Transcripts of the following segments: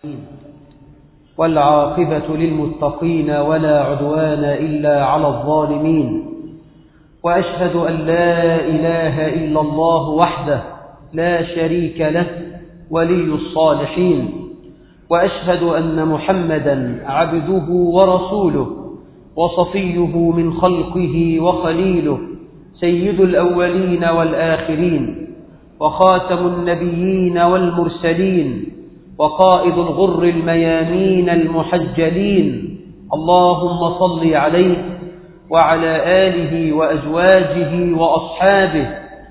والعاقبة للمتقين ولا عدوان إلا على الظالمين وأشهد أن لا إله إلا الله وحده لا شريك له ولي الصالحين وأشهد أن محمدا عبده ورسوله وصفيه من خلقه وخليله سيد الأولين والآخرين وخاتم النبيين والمرسلين وقائد الغر الميامين المحجلين اللهم صل عليه وعلى آله وأزواجه وأصحابه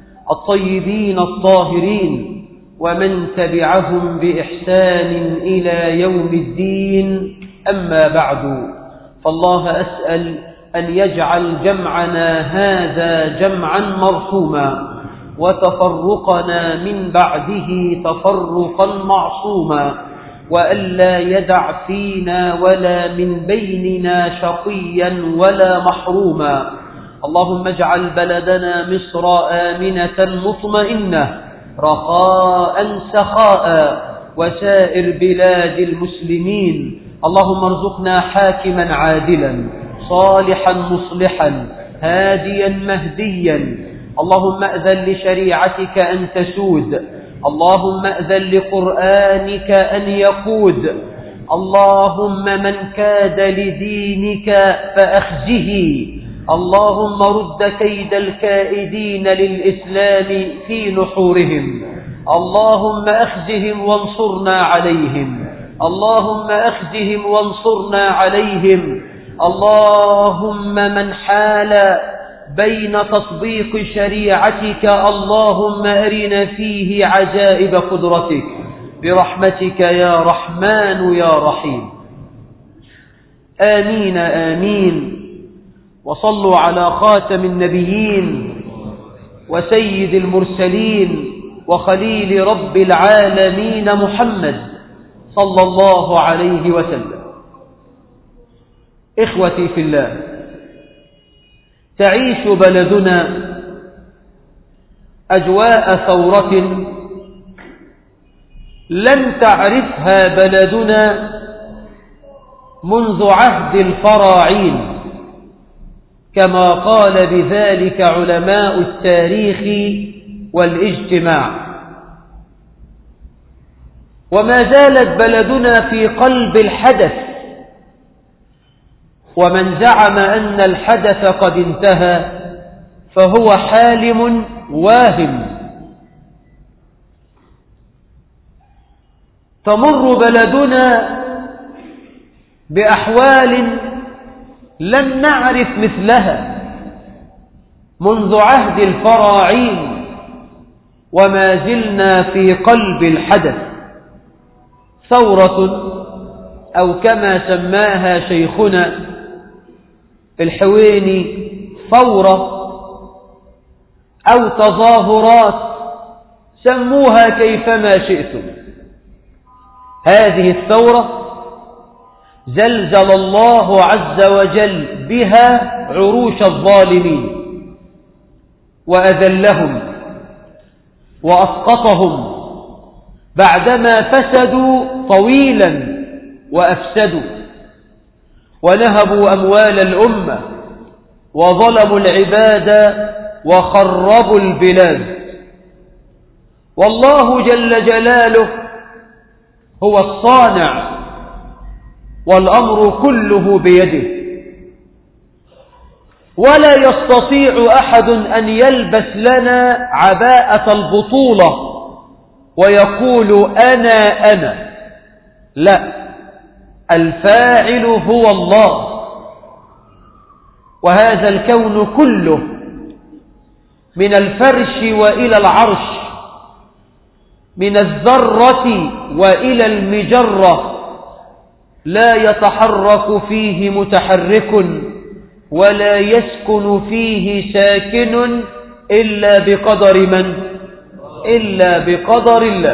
الطيبين الطاهرين ومن تبعهم بإحسان إلى يوم الدين أما بعد فالله أسأل أن يجعل جمعنا هذا جمعا مرحوما وتفرقنا من بعده تفرقا معصوما وألا يدع فينا ولا من بيننا شقيا ولا محروما اللهم اجعل بلدنا مصر آمنة مطمئنة رخاء سخاء وسائر بلاد المسلمين اللهم ارزقنا حاكما عادلا صالحا مصلحا هاديا مهديا اللهم أذن لشريعتك أن تسود اللهم أذن لقرآنك أن يقود اللهم من كاد لدينك فأخزه اللهم رد كيد الكائدين للإسلام في نحورهم اللهم أخزهم وانصرنا عليهم اللهم أخزهم وانصرنا عليهم اللهم من حال بين تطبيق شريعتك اللهم أرنا فيه عجائب قدرتك برحمتك يا رحمن يا رحيم آمين آمين وصلوا على خاتم النبيين وسيد المرسلين وخليل رب العالمين محمد صلى الله عليه وسلم إخوتي في الله تعيش بلدنا أجواء ثورة لم تعرفها بلدنا منذ عهد الفراعين كما قال بذلك علماء التاريخ والاجتماع وما زالت بلدنا في قلب الحدث ومن زعم أن الحدث قد انتهى فهو حالم واهم تمر بلدنا بأحوال لم نعرف مثلها منذ عهد الفراعين وما زلنا في قلب الحدث ثورة أو كما سماها شيخنا الحويني ثورة أو تظاهرات سموها كيفما شئتم هذه الثورة زلزل الله عز وجل بها عروش الظالمين وأذلهم وأسقطهم بعدما فسدوا طويلا وأفسدوا ونهبوا أموال الأمة وظلموا العباد وخربوا البلاد والله جل جلاله هو الصانع والأمر كله بيده ولا يستطيع أحد أن يلبس لنا عباءة البطولة ويقول أنا أنا لا الفاعل هو الله وهذا الكون كله من الفرش وإلى العرش من الذرة وإلى المجرة لا يتحرك فيه متحرك ولا يسكن فيه ساكن إلا بقدر من إلا بقدر الله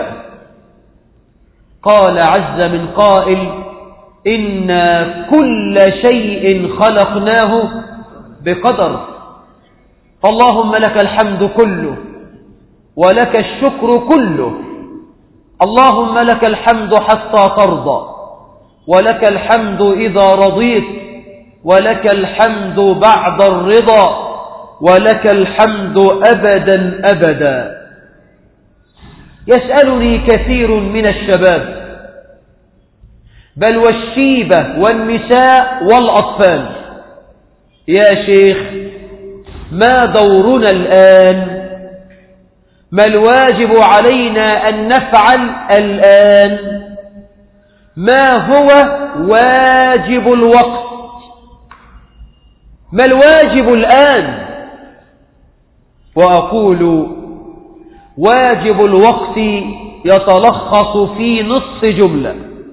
قال عز من قائل إنا كل شيء خلقناه بقدر فاللهم لك الحمد كله ولك الشكر كله اللهم لك الحمد حتى ترضى ولك الحمد إذا رضيت ولك الحمد بعد الرضا ولك الحمد أبدا أبدا يسألني كثير من الشباب بل والشيبة والنساء والأطفال يا شيخ ما دورنا الآن ما الواجب علينا أن نفعل الآن ما هو واجب الوقت ما الواجب الآن وأقول واجب الوقت يتلخص في نص جملة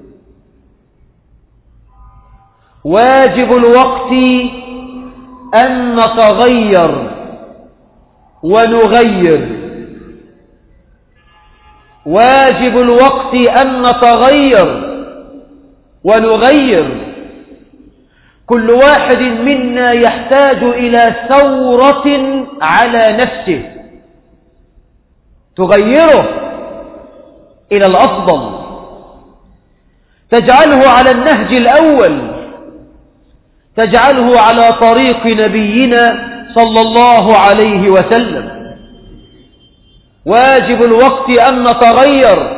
واجب الوقت أن نتغير ونغير واجب الوقت أن نتغير ونغير كل واحد منا يحتاج إلى ثورة على نفسه تغيره إلى الأفضل تجعله على النهج الأول تجعله على طريق نبينا صلى الله عليه وسلم واجب الوقت أن نتغير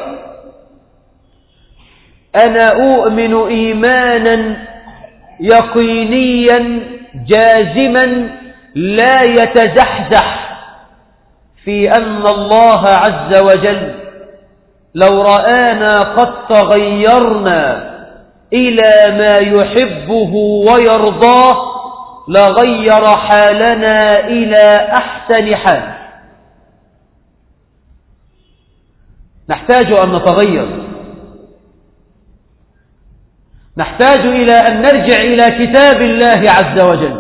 أنا أؤمن إيمانا يقينيا جازما لا يتزحزح في أن الله عز وجل لو رآنا قد تغيرنا إلى ما يحبه ويرضاه لغير حالنا إلى أحسن حال نحتاج أن نتغير نحتاج إلى أن نرجع إلى كتاب الله عز وجل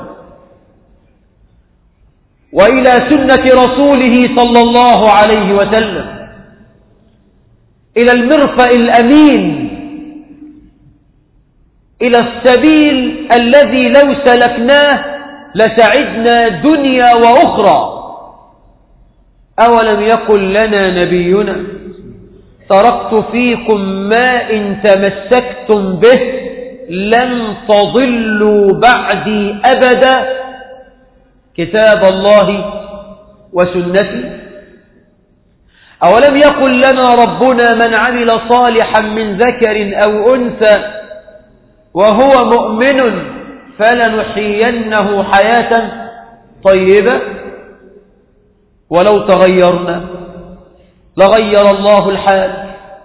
وإلى سنة رسوله صلى الله عليه وسلم إلى المرفأ الأمين إلى السبيل الذي لو سلكناه لسعدنا دنيا وأخرى أولم يقل لنا نبينا تركت فيكم ما إن تمسكتم به لن تضلوا بعدي أبدا كتاب الله وسنتي أولم يقل لنا ربنا من عمل صالحا من ذكر أو أنثى وهو مؤمن فلنحيينه حياة طيبة ولو تغيرنا لغير الله الحال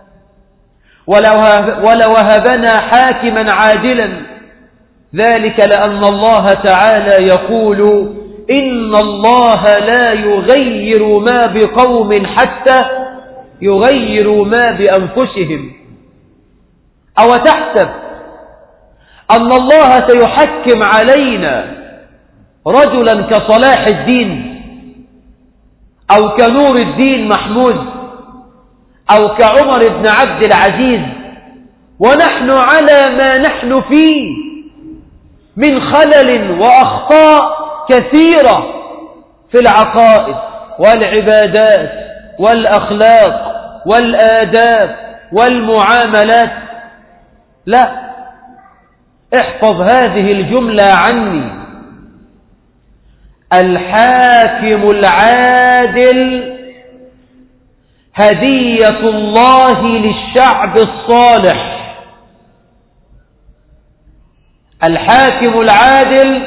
ولوهبنا حاكما عادلا ذلك لأن الله تعالى يقول إن الله لا يغير ما بقوم حتى يغيروا ما بأنفسهم أو تحسب أن الله سيحكم علينا رجلا كصلاح الدين أو كنور الدين محمود أو كعمر بن عبد العزيز ونحن على ما نحن فيه من خلل وأخطاء كثيرة في العقائد والعبادات والأخلاق والآداب والمعاملات لا احفظ هذه الجملة عني الحاكم العادل هدية الله للشعب الصالح الحاكم العادل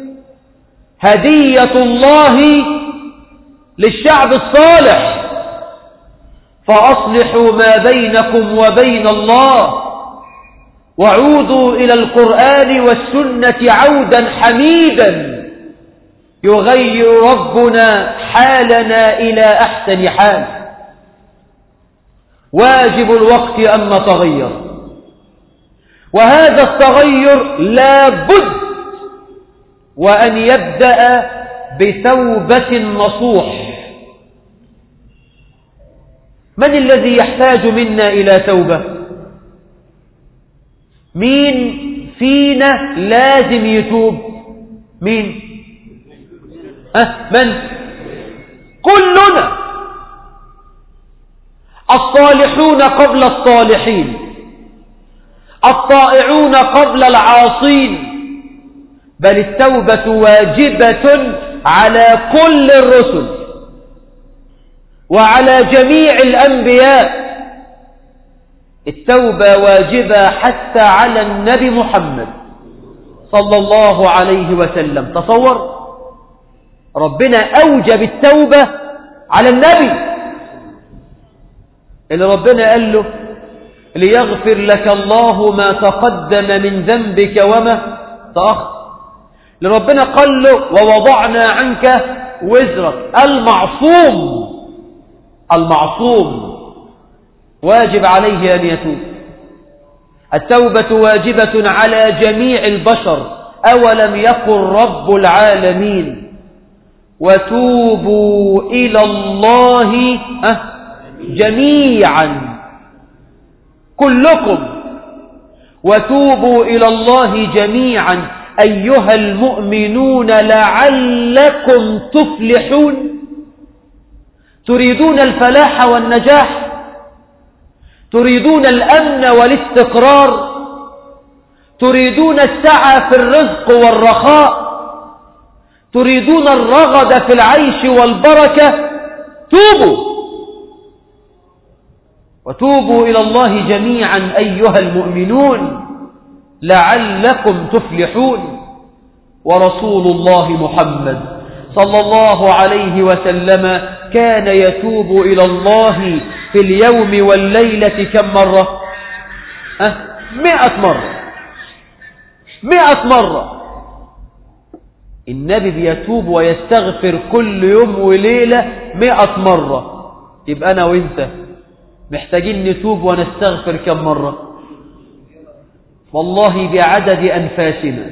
هدية الله للشعب الصالح فأصلحوا ما بينكم وبين الله وعودوا إلى القرآن والسنة عودا حميدا يغير ربنا حالنا إلى أحسن حال واجب الوقت أن نتغير وهذا التغير لا بد وأن يبدأ بتوبة نصوح من الذي يحتاج منا إلى توبة مين فينا لازم يتوب مين أه من كلنا الصالحون قبل الصالحين الطائعون قبل العاصين بل التوبة واجبة على كل الرسل وعلى جميع الأنبياء التوبة واجبة حتى على النبي محمد صلى الله عليه وسلم تصور ربنا أوجب التوبة على النبي اللي ربنا قال له ليغفر لك الله ما تقدم من ذنبك وما تأخر لربنا قال له ووضعنا عنك وزرك المعصوم المعصوم واجب عليه أن يتوب التوبة واجبة على جميع البشر أولم يقل رب العالمين وتوبوا إلى الله جميعا كلكم وتوبوا إلى الله جميعا أيها المؤمنون لعلكم تفلحون تريدون الفلاح والنجاح تريدون الأمن والاستقرار تريدون السعة في الرزق والرخاء تريدون الرغد في العيش والبركة توبوا وتوبوا إلى الله جميعا أيها المؤمنون لعلكم تفلحون ورسول الله محمد صلى الله عليه وسلم كان يتوب إلى الله في اليوم والليلة كم مرة أه؟ مئة مرة مئة مرة النبي بيتوب ويستغفر كل يوم وليلة مئة مرة يبقى أنا وإنت محتاجين نتوب ونستغفر كم مرة والله بعدد أنفاسنا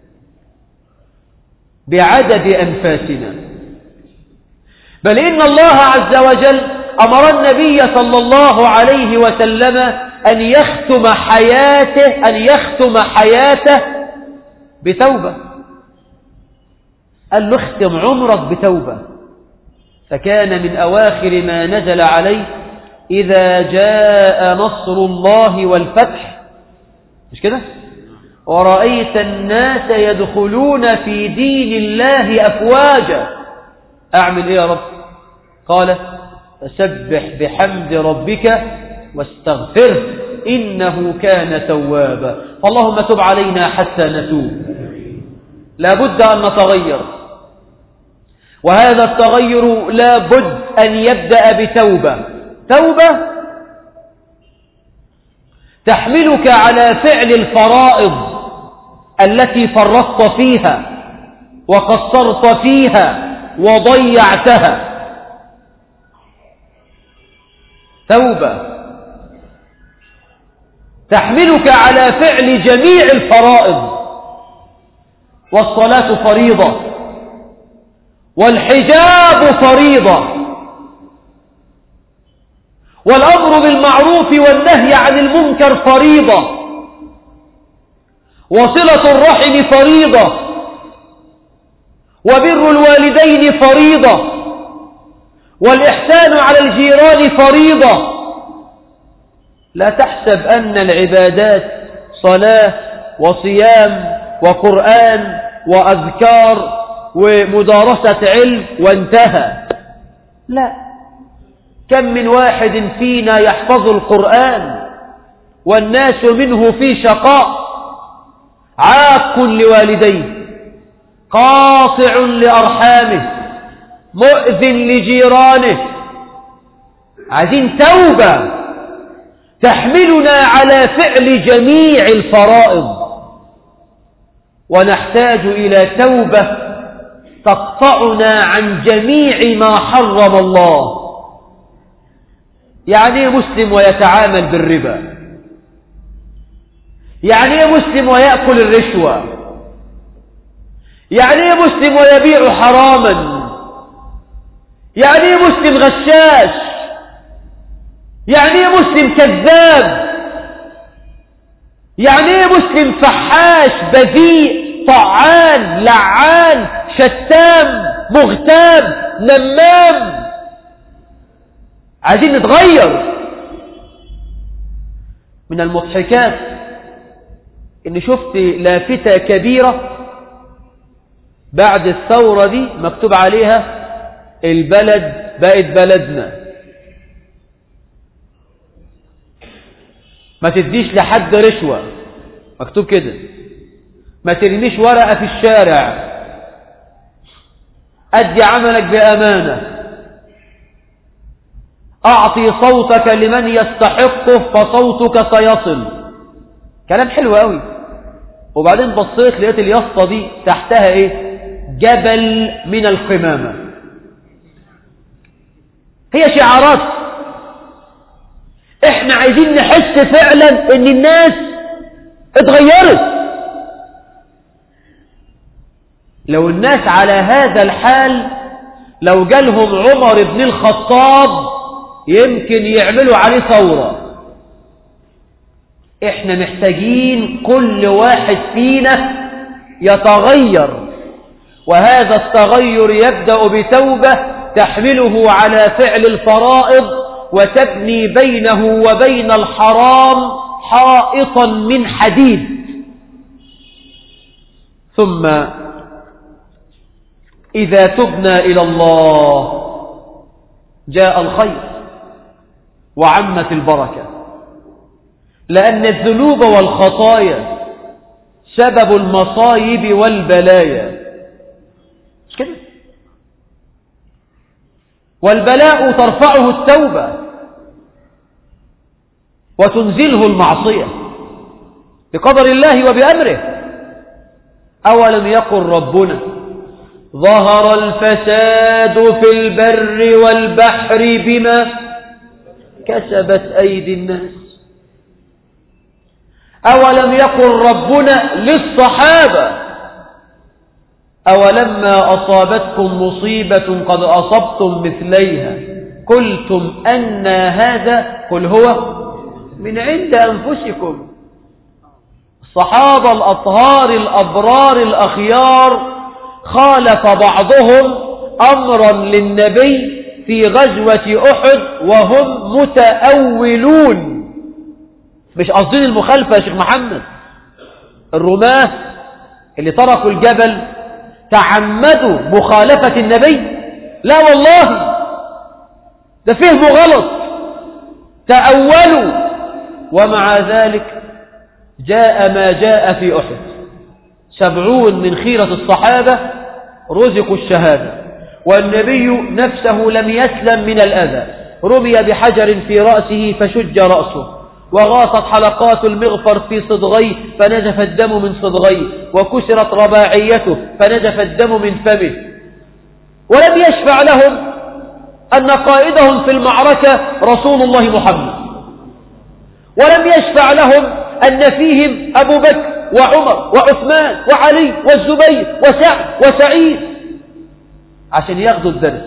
بعدد أنفاسنا بل إن الله عز وجل أمر النبي صلى الله عليه وسلم أن يختم حياته أن يختم حياته بتوبة قال له اختم عمرك بتوبة فكان من أواخر ما نزل عليه إذا جاء نصر الله والفتح مش كده ورأيت الناس يدخلون في دين الله أفواجا أعمل إيه يا رب قال فسبح بحمد ربك واستغفره إنه كان توابا فاللهم تب علينا حتى نتوب لابد أن نتغير وهذا التغير لابد أن يبدأ بتوبة توبة تحملك على فعل الفرائض التي فرطت فيها وقصرت فيها وضيعتها توبة تحملك على فعل جميع الفرائض والصلاة فريضة والحجاب فريضة والأمر بالمعروف والنهي عن المنكر فريضة وصلة الرحم فريضة وبر الوالدين فريضة والإحسان على الجيران فريضة لا تحسب أن العبادات صلاة وصيام وقرآن وأذكار ومدارسة علم وانتهى لا كم من واحد فينا يحفظ القرآن والناس منه في شقاء عاق لوالديه قاطع لأرحامه مؤذن لجيرانه عايزين توبة تحملنا على فعل جميع الفرائض ونحتاج إلى توبة تقطعنا عن جميع ما حرم الله يعني مسلم ويتعامل بالربا يعني مسلم ويأكل الرشوة يعني مسلم ويبيع حراما يعني مسلم غشاش يعني مسلم كذاب يعني مسلم فحاش بذيء طعان لعان شتام مغتاب نمام عايزين نتغير من المضحكات ان شفت لافتة كبيرة بعد الثورة دي مكتوب عليها البلد بقت بلدنا ما تديش لحد رشوة مكتوب كده ما ترميش ورقة في الشارع أدي عملك بأمانة أعطي صوتك لمن يستحقه فصوتك سيصل كلام حلو قوي وبعدين بصيت لقيت اليافطة دي تحتها ايه جبل من القمامة هي شعارات احنا عايزين نحس فعلا ان الناس اتغيرت لو الناس على هذا الحال لو جالهم عمر بن الخطاب يمكن يعملوا عليه ثورة احنا محتاجين كل واحد فينا يتغير وهذا التغير يبدأ بتوبة تحمله على فعل الفرائض وتبني بينه وبين الحرام حائطا من حديد ثم إذا تبنى إلى الله جاء الخير وعمت البركة لأن الذنوب والخطايا سبب المصايب والبلايا مش كده والبلاء ترفعه التوبة وتنزله المعصية بقدر الله وبأمره أولم يقل ربنا ظهر الفساد في البر والبحر بما كسبت أيدي الناس أولم يقل ربنا للصحابة أولما أصابتكم مصيبة قد أصبتم مثليها قلتم أن هذا قل هو من عند أنفسكم الصحابة الأطهار الأبرار الأخيار خالف بعضهم أمرا للنبي في غزوة أحد وهم متأولون مش قصدين المخالفة يا شيخ محمد الرماة اللي تركوا الجبل تعمدوا مخالفة النبي لا والله ده فهم غلط تأولوا ومع ذلك جاء ما جاء في أحد سبعون من خيرة الصحابة رزقوا الشهادة والنبي نفسه لم يسلم من الأذى رمي بحجر في رأسه فشج رأسه وغاصت حلقات المغفر في صدغيه فنجف الدم من صدغيه وكسرت رباعيته فنجف الدم من فمه ولم يشفع لهم أن قائدهم في المعركة رسول الله محمد ولم يشفع لهم أن فيهم أبو بكر وعمر وعثمان وعلي والزبير وسعد وسعيد عشان ياخدوا الدرس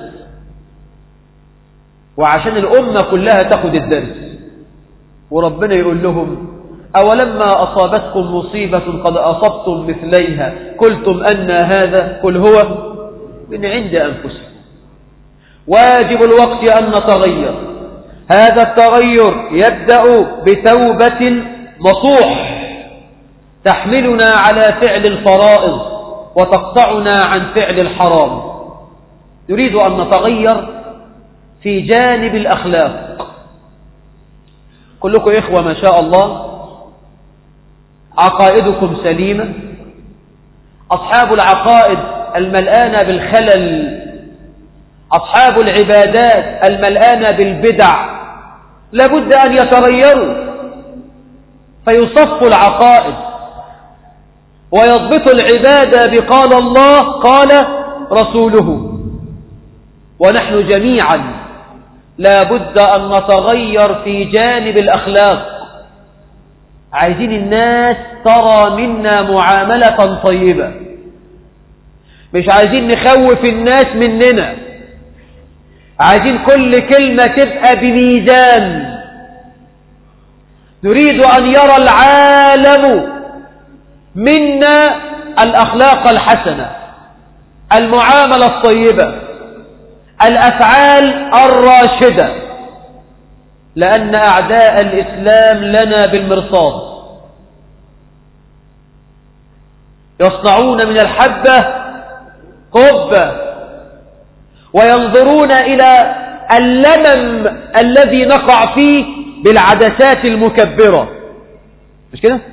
وعشان الأمة كلها تاخد الدرس وربنا يقول لهم أولما أصابتكم مصيبة قد أصبتم مثليها قلتم أن هذا قل هو من عند أنفسكم واجب الوقت أن نتغير هذا التغير يبدأ بتوبة نصوح تحملنا على فعل الفرائض وتقطعنا عن فعل الحرام نريد أن نتغير في جانب الأخلاق كلكم إخوة ما شاء الله عقائدكم سليمة أصحاب العقائد الملآنة بالخلل أصحاب العبادات الملآنة بالبدع لابد أن يتغيروا فيصفوا العقائد ويضبطوا العبادة بقال الله قال رسوله ونحن جميعا لا بد أن نتغير في جانب الأخلاق عايزين الناس ترى منا معاملة طيبة مش عايزين نخوف الناس مننا عايزين كل كلمة تبقى بميزان نريد أن يرى العالم منا الأخلاق الحسنة المعاملة الطيبة الأفعال الراشدة لأن أعداء الإسلام لنا بالمرصاد يصنعون من الحبة قبة وينظرون إلى اللمم الذي نقع فيه بالعدسات المكبرة مش كده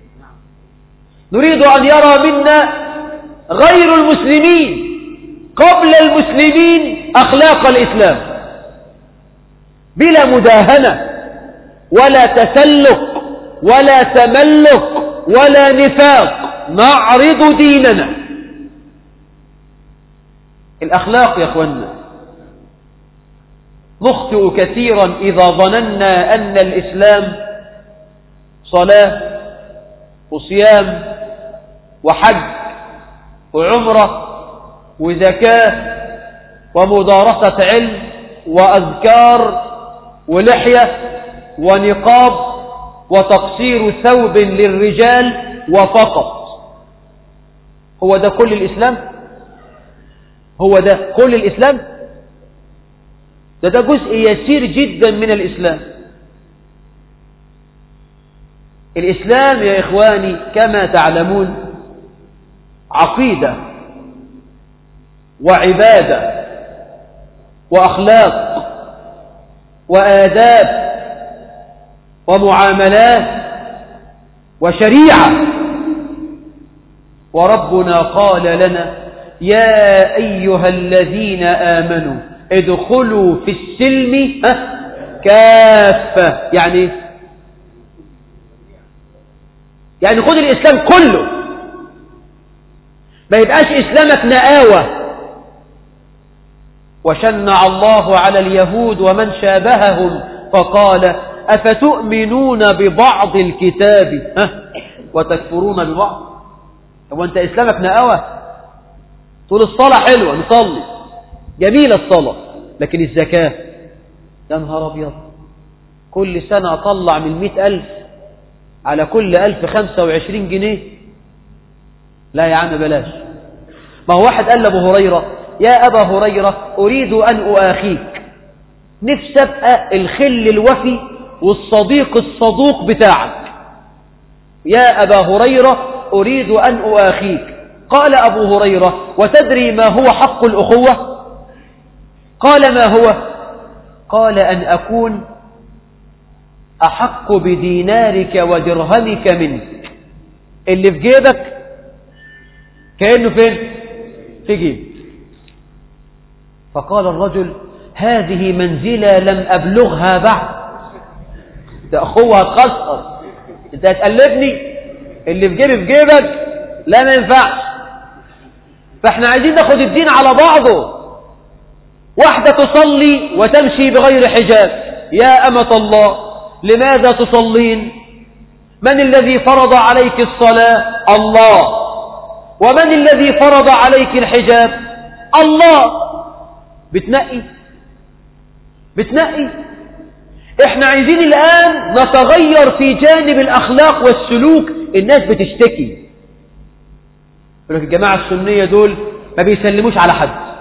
نريد أن يرى منا غير المسلمين قبل المسلمين أخلاق الإسلام بلا مداهنة ولا تسلق ولا تملق ولا نفاق نعرض ديننا الأخلاق يا أخوانا نخطئ كثيرا إذا ظننا أن الإسلام صلاة وصيام وحج وعمرة وزكاة ومدارسة علم وأذكار ولحية ونقاب وتقصير ثوب للرجال وفقط هو ده كل الإسلام هو ده كل الإسلام ده ده جزء يسير جدا من الإسلام الإسلام يا إخواني كما تعلمون عقيدة وعبادة وأخلاق وآداب ومعاملات وشريعة وربنا قال لنا يا أيها الذين آمنوا ادخلوا في السلم كافة يعني يعني خذ الإسلام كله ما يبقاش إسلامك نآوة وشنع الله على اليهود ومن شابههم فقال أفتؤمنون ببعض الكتاب وتكفرون ببعض هو أنت إسلامك نآوة تقول الصلاة حلوة نصلي جميلة الصلاة لكن الزكاة يا نهار أبيض كل سنة أطلع من مئة ألف على كل ألف خمسة وعشرين جنيه لا يا عم بلاش ما هو واحد قال لأبو هريرة يا أبا هريرة أريد أن أؤاخيك نفسي أبقى الخل الوفي والصديق الصدوق بتاعك يا أبا هريرة أريد أن أؤاخيك قال أبو هريرة وتدري ما هو حق الأخوة قال ما هو قال أن أكون أحق بدينارك ودرهمك منك اللي في جيبك كأنه فين في جيب فقال الرجل هذه منزلة لم أبلغها بعد ده أخوة هتخسر أنت هتقلبني اللي في جيبي في جيبك لا ما ينفعش فاحنا عايزين ناخد الدين على بعضه واحدة تصلي وتمشي بغير حجاب يا أمة الله لماذا تصلين من الذي فرض عليك الصلاة الله ومن الذي فرض عليك الحجاب الله بتنقي بتنقي احنا عايزين الآن نتغير في جانب الأخلاق والسلوك الناس بتشتكي يقول لك الجماعة السنية دول ما بيسلموش على حد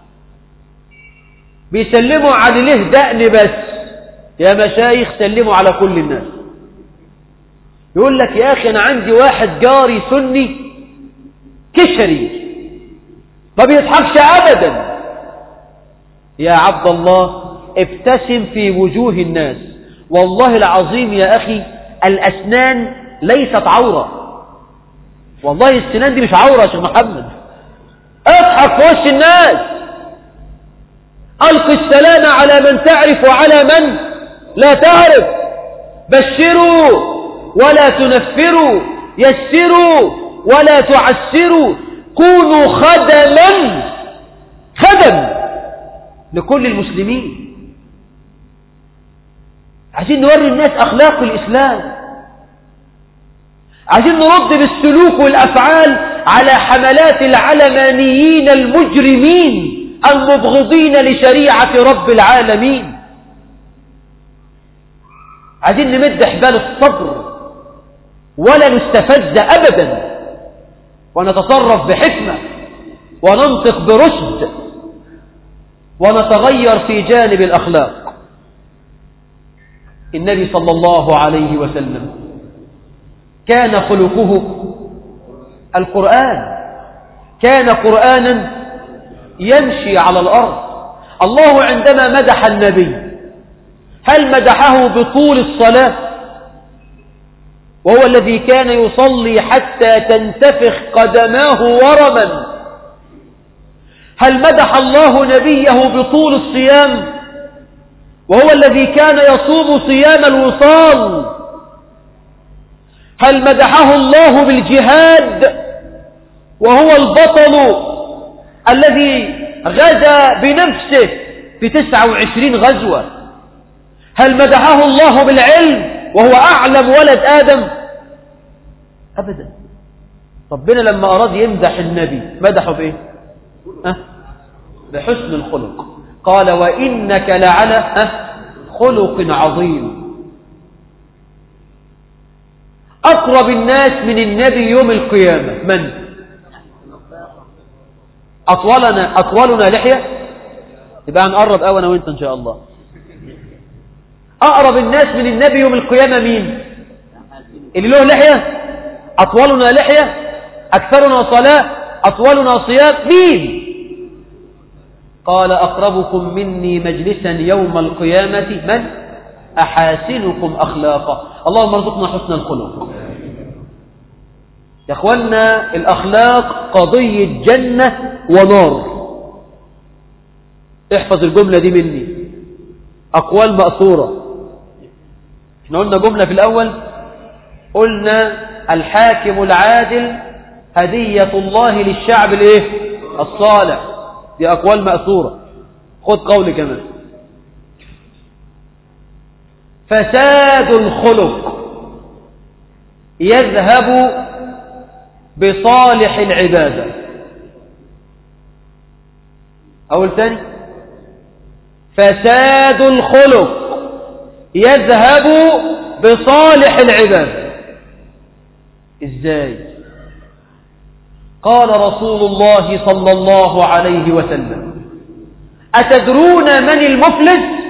بيسلموا على له دقن بس يا مشايخ سلموا على كل الناس يقول لك يا أخي أنا عندي واحد جاري سني كشري ما بيضحكش أبدا يا عبد الله ابتسم في وجوه الناس والله العظيم يا أخي الأسنان ليست عورة والله السنان دي مش عورة يا شيخ محمد اضحك في وش الناس ألق السلام على من تعرف وعلى من لا تعرف بشروا ولا تنفروا يسروا ولا تعسروا كونوا خدما خدم لكل المسلمين عايزين نوري الناس أخلاق الإسلام عايزين نرد بالسلوك والأفعال على حملات العلمانيين المجرمين المبغضين لشريعة رب العالمين عايزين نمد حبال الصبر ولا نستفز أبدا ونتصرف بحكمة وننطق برشد ونتغير في جانب الأخلاق النبي صلى الله عليه وسلم كان خلقه القرآن كان قرآنا يمشي على الأرض الله عندما مدح النبي هل مدحه بطول الصلاة وهو الذي كان يصلي حتى تنتفخ قدماه ورما هل مدح الله نبيه بطول الصيام وهو الذي كان يصوم صيام الوصال هل مدحه الله بالجهاد وهو البطل الذي غزا بنفسه في تسعة وعشرين غزوة هل مدحه الله بالعلم وهو أعلم ولد آدم أبدا ربنا لما أراد يمدح النبي مدحه بإيه أه؟ بحسن الخلق قال وإنك لعلى أه؟ خلق عظيم أقرب الناس من النبي يوم القيامة من أطولنا, أطولنا لحية يبقى هنقرب أولا وانت إن شاء الله أقرب الناس من النبي يوم القيامة مين اللي له لحية أطولنا لحية أكثرنا صلاة أطولنا صيام مين قال أقربكم مني مجلسا يوم القيامة من أحاسنكم أخلاقا اللهم ارزقنا حسن الخلق يا أخوانا الأخلاق قضية جنة ونار احفظ الجملة دي مني أقوال مأثورة احنا قلنا جملة في الأول قلنا الحاكم العادل هدية الله للشعب الايه الصالح دي أقوال مأثورة خد قول كمان فساد الخلق يذهب بصالح العبادة أول ثاني فساد الخلق يذهب بصالح العباد ازاي قال رسول الله صلى الله عليه وسلم أتدرون من المفلس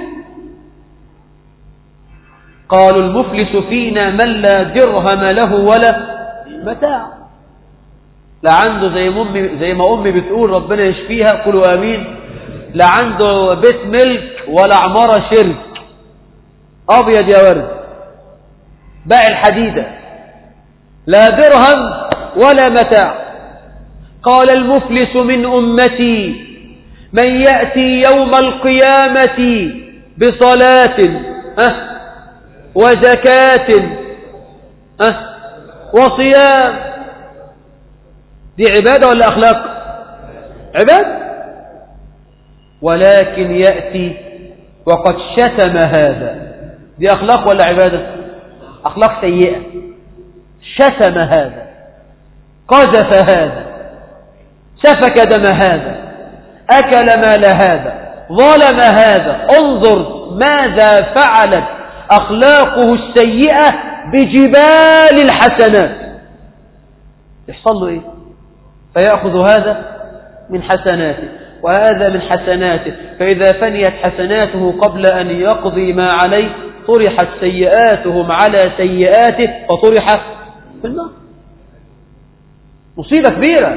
قالوا المفلس فينا من لا درهم له ولا متاع لا عنده زي ما أمي, زي ما أمي بتقول ربنا يشفيها قولوا آمين لا عنده بيت ملك ولا عمارة شرك أبيض يا ورد باع الحديدة لا درهم ولا متاع قال المفلس من أمتي من يأتي يوم القيامة بصلاة أه وزكاة أه وصيام دي عبادة ولا أخلاق عبادة ولكن يأتي وقد شتم هذا دي أخلاق ولا عبادة أخلاق سيئة شتم هذا قذف هذا سفك دم هذا أكل مال هذا ظلم هذا انظر ماذا فعلت أخلاقه السيئة بجبال الحسنات يحصل له إيه فيأخذ هذا من حسناته وهذا من حسناته فإذا فنيت حسناته قبل أن يقضي ما عليه طرحت سيئاتهم على سيئاته وطرح في النار مصيبة كبيرة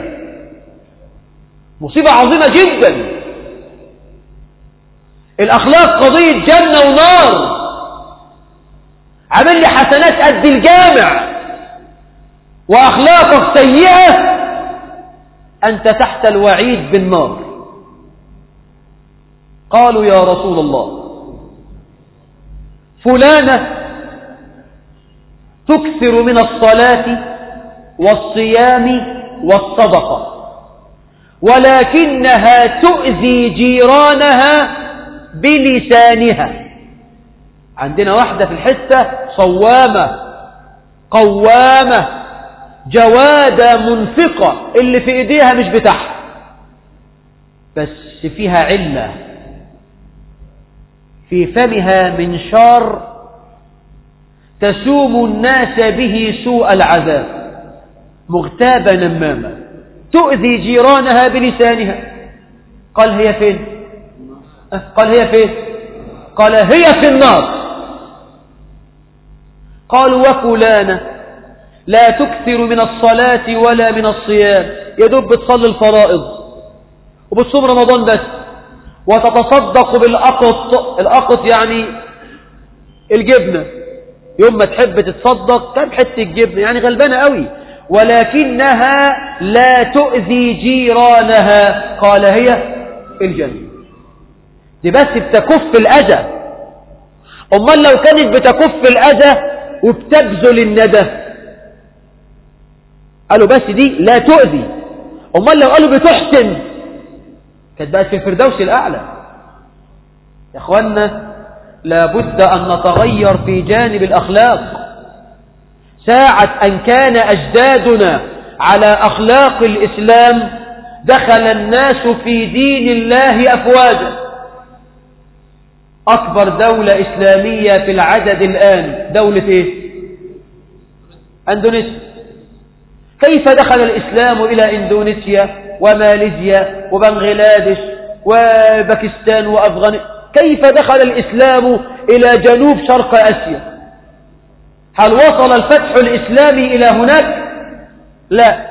مصيبة عظيمة جدا الأخلاق قضية جنة ونار عمل لي حسنات قد الجامع وأخلاقك سيئة أنت تحت الوعيد بالنار قالوا يا رسول الله فلانة تكثر من الصلاة والصيام والصدقة ولكنها تؤذي جيرانها بلسانها عندنا واحدة في الحتة صوامة قوامة جوادة منفقة اللي في ايديها مش بتاعها بس فيها علة في فمها منشار تسوم الناس به سوء العذاب مغتابة نمامة تؤذي جيرانها بلسانها قال هي فين قال هي فين قال هي في النار قالوا وفلانة لا تكثر من الصلاة ولا من الصيام يدب تصلي الفرائض وبتصوم رمضان بس وتتصدق بالأقط الأقط يعني الجبنة يوم ما تحب تتصدق كم حتة الجبنة يعني غلبانة قوي ولكنها لا تؤذي جيرانها قال هي الجنة دي بس بتكف الأذى أمال لو كانت بتكف الأذى وبتبذل الندى قالوا بس دي لا تؤذي أمال لو قالوا بتحسن كانت بقت في الفردوس الأعلى يا أخوانا لابد أن نتغير في جانب الأخلاق ساعة أن كان أجدادنا على أخلاق الإسلام دخل الناس في دين الله أفواجا أكبر دولة إسلامية في العدد الآن دولة إيه؟ أندونيسيا كيف دخل الإسلام إلى إندونيسيا وماليزيا وبنغلاديش وباكستان وأفغانستان كيف دخل الإسلام إلى جنوب شرق أسيا هل وصل الفتح الإسلامي إلى هناك لا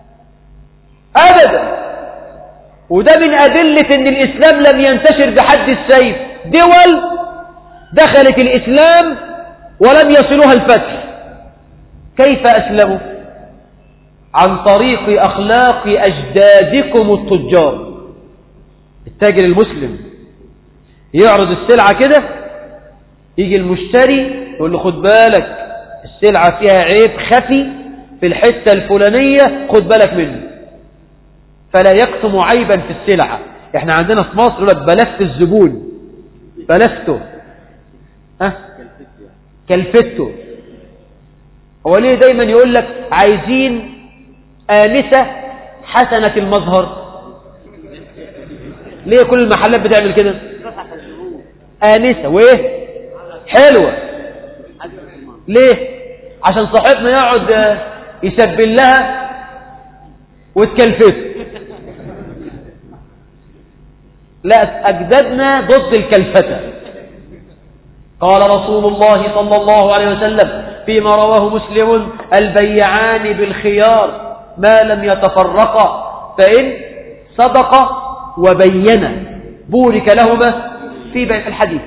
أبدا وده من أدلة أن الإسلام لم ينتشر بحد السيف دول دخلت الإسلام ولم يصلوها الفتح كيف أسلموا عن طريق أخلاق أجدادكم التجار التاجر المسلم يعرض السلعة كده يجي المشتري يقول له خد بالك السلعة فيها عيب خفي في الحتة الفلانية خد بالك منه فلا يكتم عيبا في السلعة احنا عندنا في مصر يقول لك بلفت الزبون بلفته ها كلفته هو ليه دايما يقول لك عايزين آنسة حسنة المظهر ليه كل المحلات بتعمل كده آنسة وايه حلوة ليه عشان صاحبنا يقعد يسبل لها وتكلفته لا أجدادنا ضد الكلفتة قال رسول الله صلى الله عليه وسلم فيما رواه مسلم البيعان بالخيار ما لم يتفرقا فإن صدق وبين بورك لهما في بيع الحديث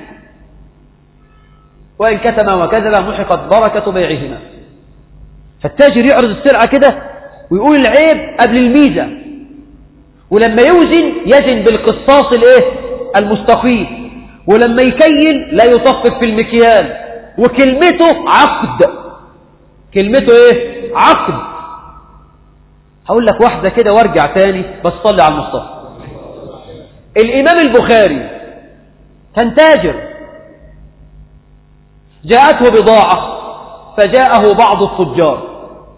وإن كتم وكذب محقت بركة بيعهما فالتاجر يعرض السلعة كده ويقول العيب قبل الميزة ولما يوزن يزن بالقصاص الايه المستقيم ولما يكيل لا يطفف في المكيال وكلمته عقد كلمته ايه عقد هقول لك واحدة كده وارجع تاني بس صلي على المصطفى الإمام البخاري كان تاجر جاءته بضاعة فجاءه بعض التجار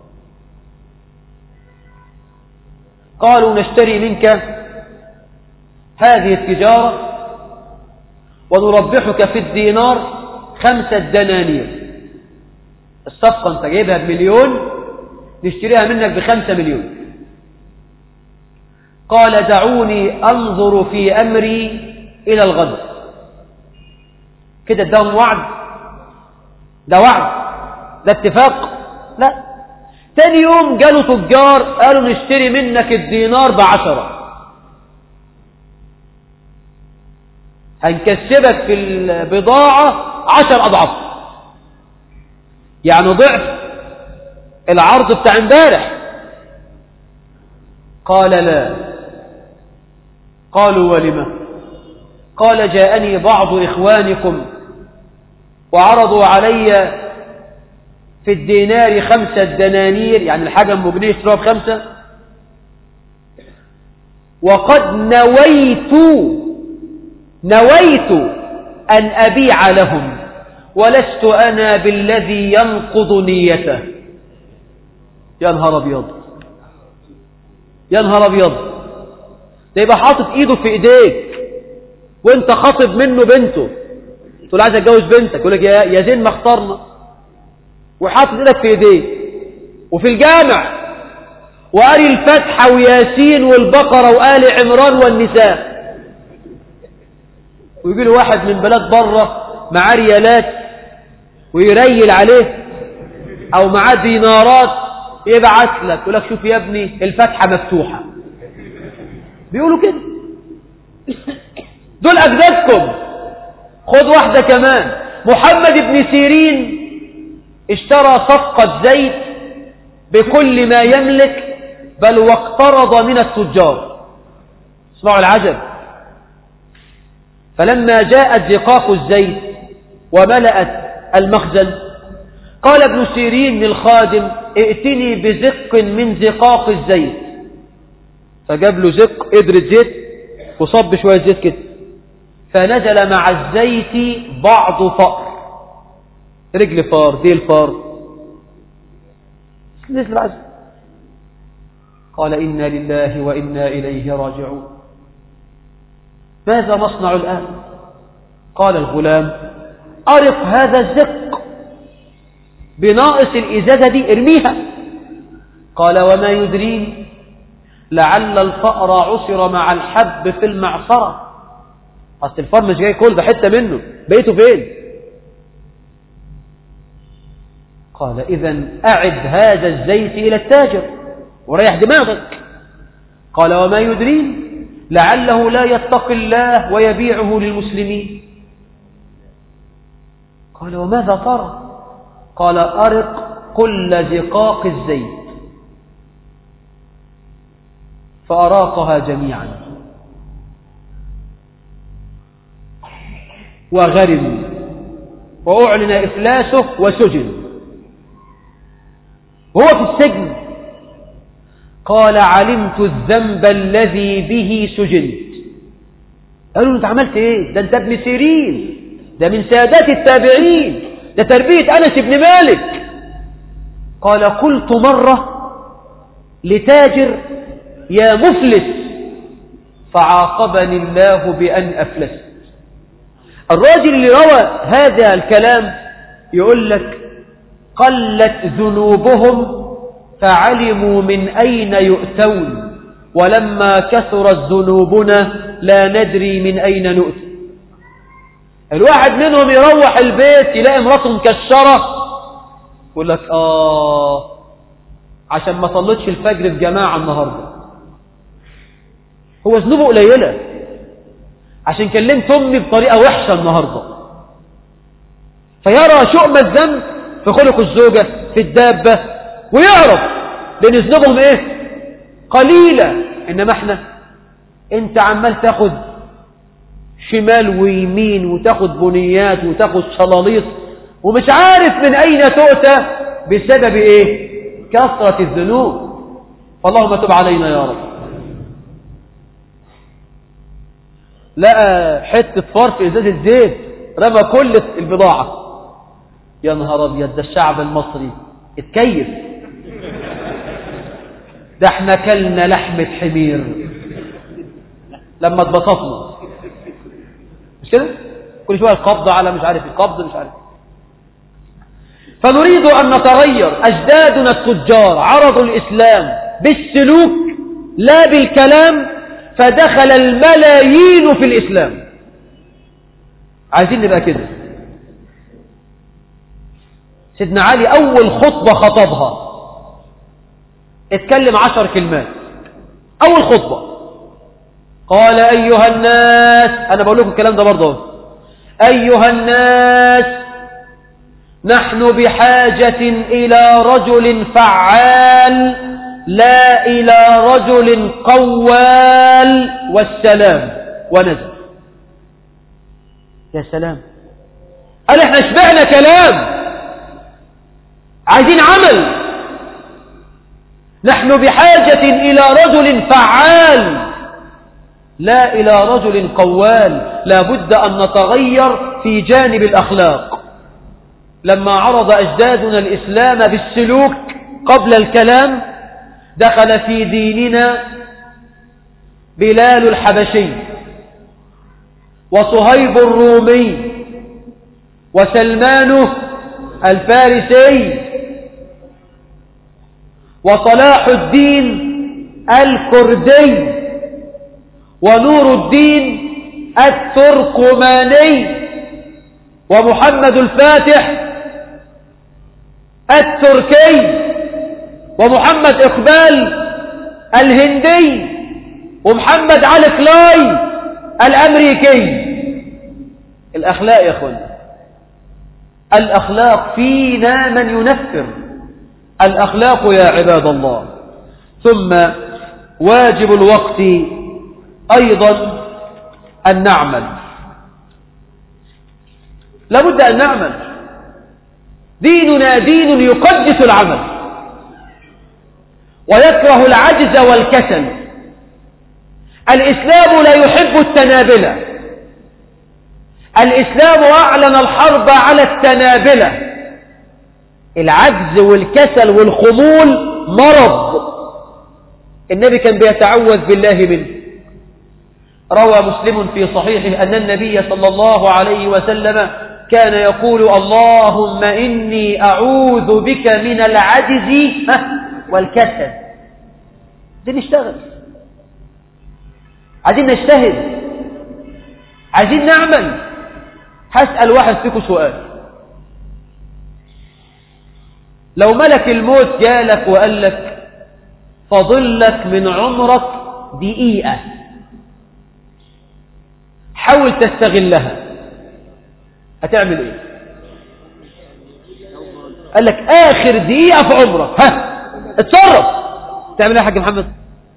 قالوا نشتري منك هذه التجارة ونربحك في الدينار خمسة دنانير الصفقة انت جايبها بمليون نشتريها منك بخمسة مليون قال دعوني أنظر في أمري إلى الغد كده اداهم وعد ده وعد ده اتفاق لا تاني يوم جالوا تجار قالوا نشتري منك الدينار بعشرة هنكسبك في البضاعة عشر أضعاف يعني ضعف العرض بتاع امبارح قال لا قالوا ولما قال جاءني بعض إخوانكم وعرضوا علي في الدينار خمسة دنانير يعني الحاجة المبنية اشتروها بخمسة وقد نويت نويت أن أبيع لهم ولست أنا بالذي ينقض نيته يا نهار أبيض يا نهار أبيض ده يبقى حاطط إيده في إيديك وانت خاطب منه بنته تقول عايز اتجوز بنتك يقول لك يا يا زين ما اخترنا وحاطط ايدك في ايديه وفي الجامع وقاري الفتحة وياسين والبقرة وآل عمران والنساء ويجي له واحد من بلاد بره معاه ريالات ويريل عليه أو معاه دينارات يبعث لك يقول لك شوف يا ابني الفتحة مفتوحة بيقولوا كده دول أجدادكم خد واحدة كمان محمد بن سيرين اشترى صفقة زيت بكل ما يملك بل واقترض من التجار اسمعوا العجب فلما جاءت زقاق الزيت وملأت المخزن قال ابن سيرين للخادم ائتني بزق من زقاق الزيت فجاب له زق قدرة زيت وصب شوية زيت كده فنزل مع الزيت بعض فأر رجل فار ديل فار نزل بعد قال إنا لله وإنا إليه راجعون ماذا نصنع الآن قال الغلام أرق هذا الزق بناقص الإزازة دي ارميها قال وما يدريني لعل الفأر عصر مع الحب في المعصرة أصل الفأر مش جاي كل ده حتة منه بيته فين قال إذا أعد هذا الزيت إلى التاجر وريح دماغك قال وما يدريني لعله لا يتقي الله ويبيعه للمسلمين قال وماذا ترى قال أرق كل زقاق الزيت فأراقها جميعا وغرم وأعلن إفلاسه وسجن هو في السجن قال علمت الذنب الذي به سجنت قالوا انت عملت ايه ده انت ابن سيرين ده من سادات التابعين ده تربية أنس بن مالك قال قلت مرة لتاجر يا مفلس فعاقبني الله بأن أفلست الراجل اللي روى هذا الكلام يقول لك قلت ذنوبهم فعلموا من أين يؤتون ولما كثرت ذنوبنا لا ندري من أين نؤتي الواحد منهم يروح البيت يلاقي مراته مكشرة يقول لك آه عشان ما صلتش الفجر في جماعة النهاردة هو ذنوبه قليلة عشان كلمت أمي بطريقة وحشة النهاردة فيرى شؤم الذنب في خلق الزوجة في الدابة ويعرف لأن ذنوبهم إيه قليلة إنما إحنا أنت عمال تاخد شمال ويمين وتاخد بنيات وتاخد شلاليط ومش عارف من أين تؤتى بسبب إيه كثرة الذنوب فاللهم تب علينا يا رب لقى حتة فار في إزاز الزيت رمى كل البضاعة يا نهار أبيض ده الشعب المصري اتكيف ده احنا كلنا لحمة حمير لما اتبسطنا مش كده كل شوية القبض على مش عارف القبض مش عارف فنريد أن نتغير أجدادنا التجار عرضوا الإسلام بالسلوك لا بالكلام فدخل الملايين في الإسلام عايزين نبقى كده سيدنا علي أول خطبة خطبها اتكلم عشر كلمات أول خطبة قال أيها الناس أنا بقول لكم الكلام ده برضه أيها الناس نحن بحاجة إلى رجل فعال لا إلى رجل قوال والسلام ونزل يا سلام قال احنا شبعنا كلام عايزين عمل نحن بحاجة إلى رجل فعال لا إلى رجل قوال لا بد أن نتغير في جانب الأخلاق لما عرض أجدادنا الإسلام بالسلوك قبل الكلام دخل في ديننا بلال الحبشي وصهيب الرومي وسلمان الفارسي وصلاح الدين الكردي ونور الدين التركماني ومحمد الفاتح التركي ومحمد إقبال الهندي ومحمد علي كلاي الأمريكي الأخلاق يا أخوان الأخلاق فينا من ينفر الأخلاق يا عباد الله ثم واجب الوقت أيضا أن نعمل لابد أن نعمل ديننا دين يقدس العمل ويكره العجز والكسل الإسلام لا يحب التنابلة الإسلام أعلن الحرب على التنابلة العجز والكسل والخمول مرض النبي كان بيتعوذ بالله منه روى مسلم في صحيحه أن النبي صلى الله عليه وسلم كان يقول اللهم إني أعوذ بك من العجز والكسل دي نشتغل عايزين نجتهد عايزين نعمل هسأل واحد فيكم سؤال لو ملك الموت جالك وقال لك فضلك من عمرك دقيقة حاول تستغلها هتعمل ايه قال لك اخر دقيقة في عمرك ها اتصرف تعمل ايه يا حاج محمد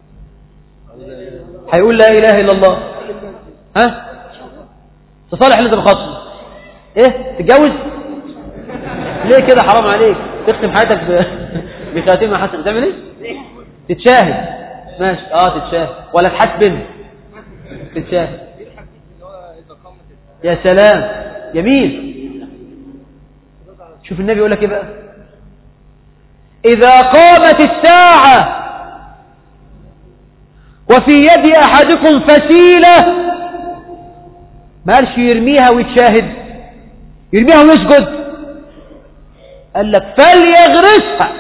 هيقول لا اله الا الله ها تصالح اللي انت بخاطبه ايه تتجوز ليه كده حرام عليك تختم حياتك ب... بخاتمه حسن تعمل ايه تتشاهد ماشي اه تتشاهد ولا تحسبن تتشاهد يا سلام جميل شوف النبي يقول لك ايه بقى إذا قامت الساعة وفي يد أحدكم فسيلة ما قالش يرميها ويتشاهد يرميها ويسجد قال لك فليغرسها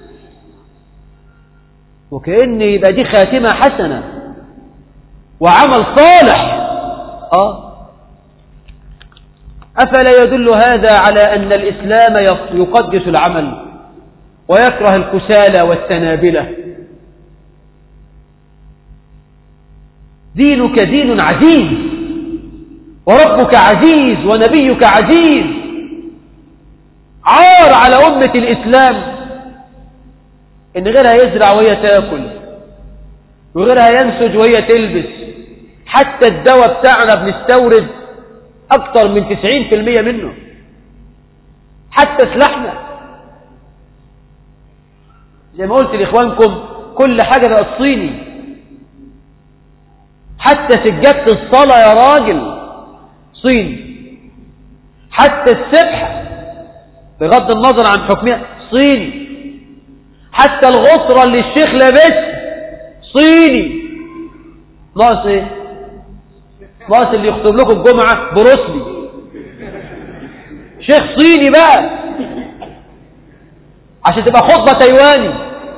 وكأن يبقى دي خاتمة حسنة وعمل صالح آه أفلا يدل هذا على أن الإسلام يقدس العمل ويكره الكسالى والتنابلة دينك دين عزيز وربك عزيز ونبيك عزيز عار على أمة الإسلام إن غيرها يزرع وهي تاكل وغيرها ينسج وهي تلبس حتى الدواء بتاعنا بنستورد أكثر من 90% منه حتى سلاحنا زي ما قلت لإخوانكم كل حاجة بقت صيني حتى سجادة الصلاة يا راجل صيني حتى السبحة بغض النظر عن حكمها صيني حتى الغصرة اللي الشيخ لابس صيني ناقص ايه ناقص اللي يخطب لكم الجمعة بروسلي شيخ صيني بقى عشان تبقى خطبة تايواني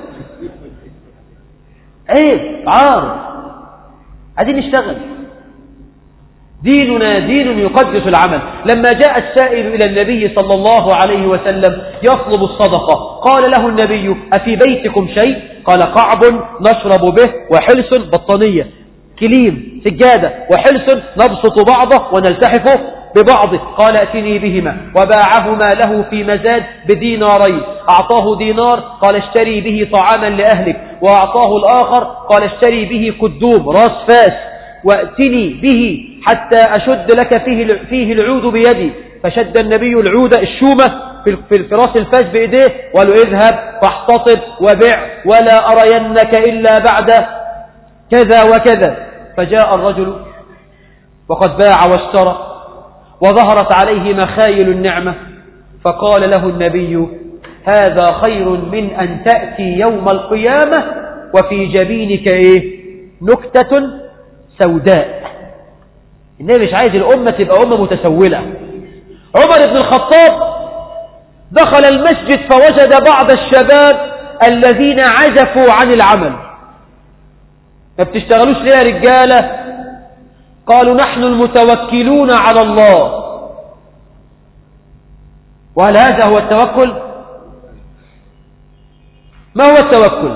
ايه عار عايزين نشتغل ديننا دين يقدس العمل لما جاء السائل إلى النبي صلى الله عليه وسلم يطلب الصدقة قال له النبي أفي بيتكم شيء قال قعب نشرب به وحلس بطانية كليم سجادة وحلس نبسط بعضه ونلتحفه ببعضه قال اتني بهما وباعهما له في مزاد بدينارين أعطاه دينار قال اشتري به طعاما لأهلك وأعطاه الآخر قال اشتري به كدوم راس فاس واتني به حتى أشد لك فيه فيه العود بيدي فشد النبي العود الشومة في الفراس الفاس بإيديه وقال اذهب فاحتطب وبع ولا أرينك إلا بعد كذا وكذا فجاء الرجل وقد باع واشترى وظهرت عليه مخايل النعمة فقال له النبي هذا خير من أن تأتي يوم القيامة وفي جبينك إيه نكتة سوداء النبي مش عايز الأمة تبقى أمة متسولة عمر بن الخطاب دخل المسجد فوجد بعض الشباب الذين عزفوا عن العمل ما بتشتغلوش ليه يا رجالة قالوا نحن المتوكلون على الله وهل هذا هو التوكل ما هو التوكل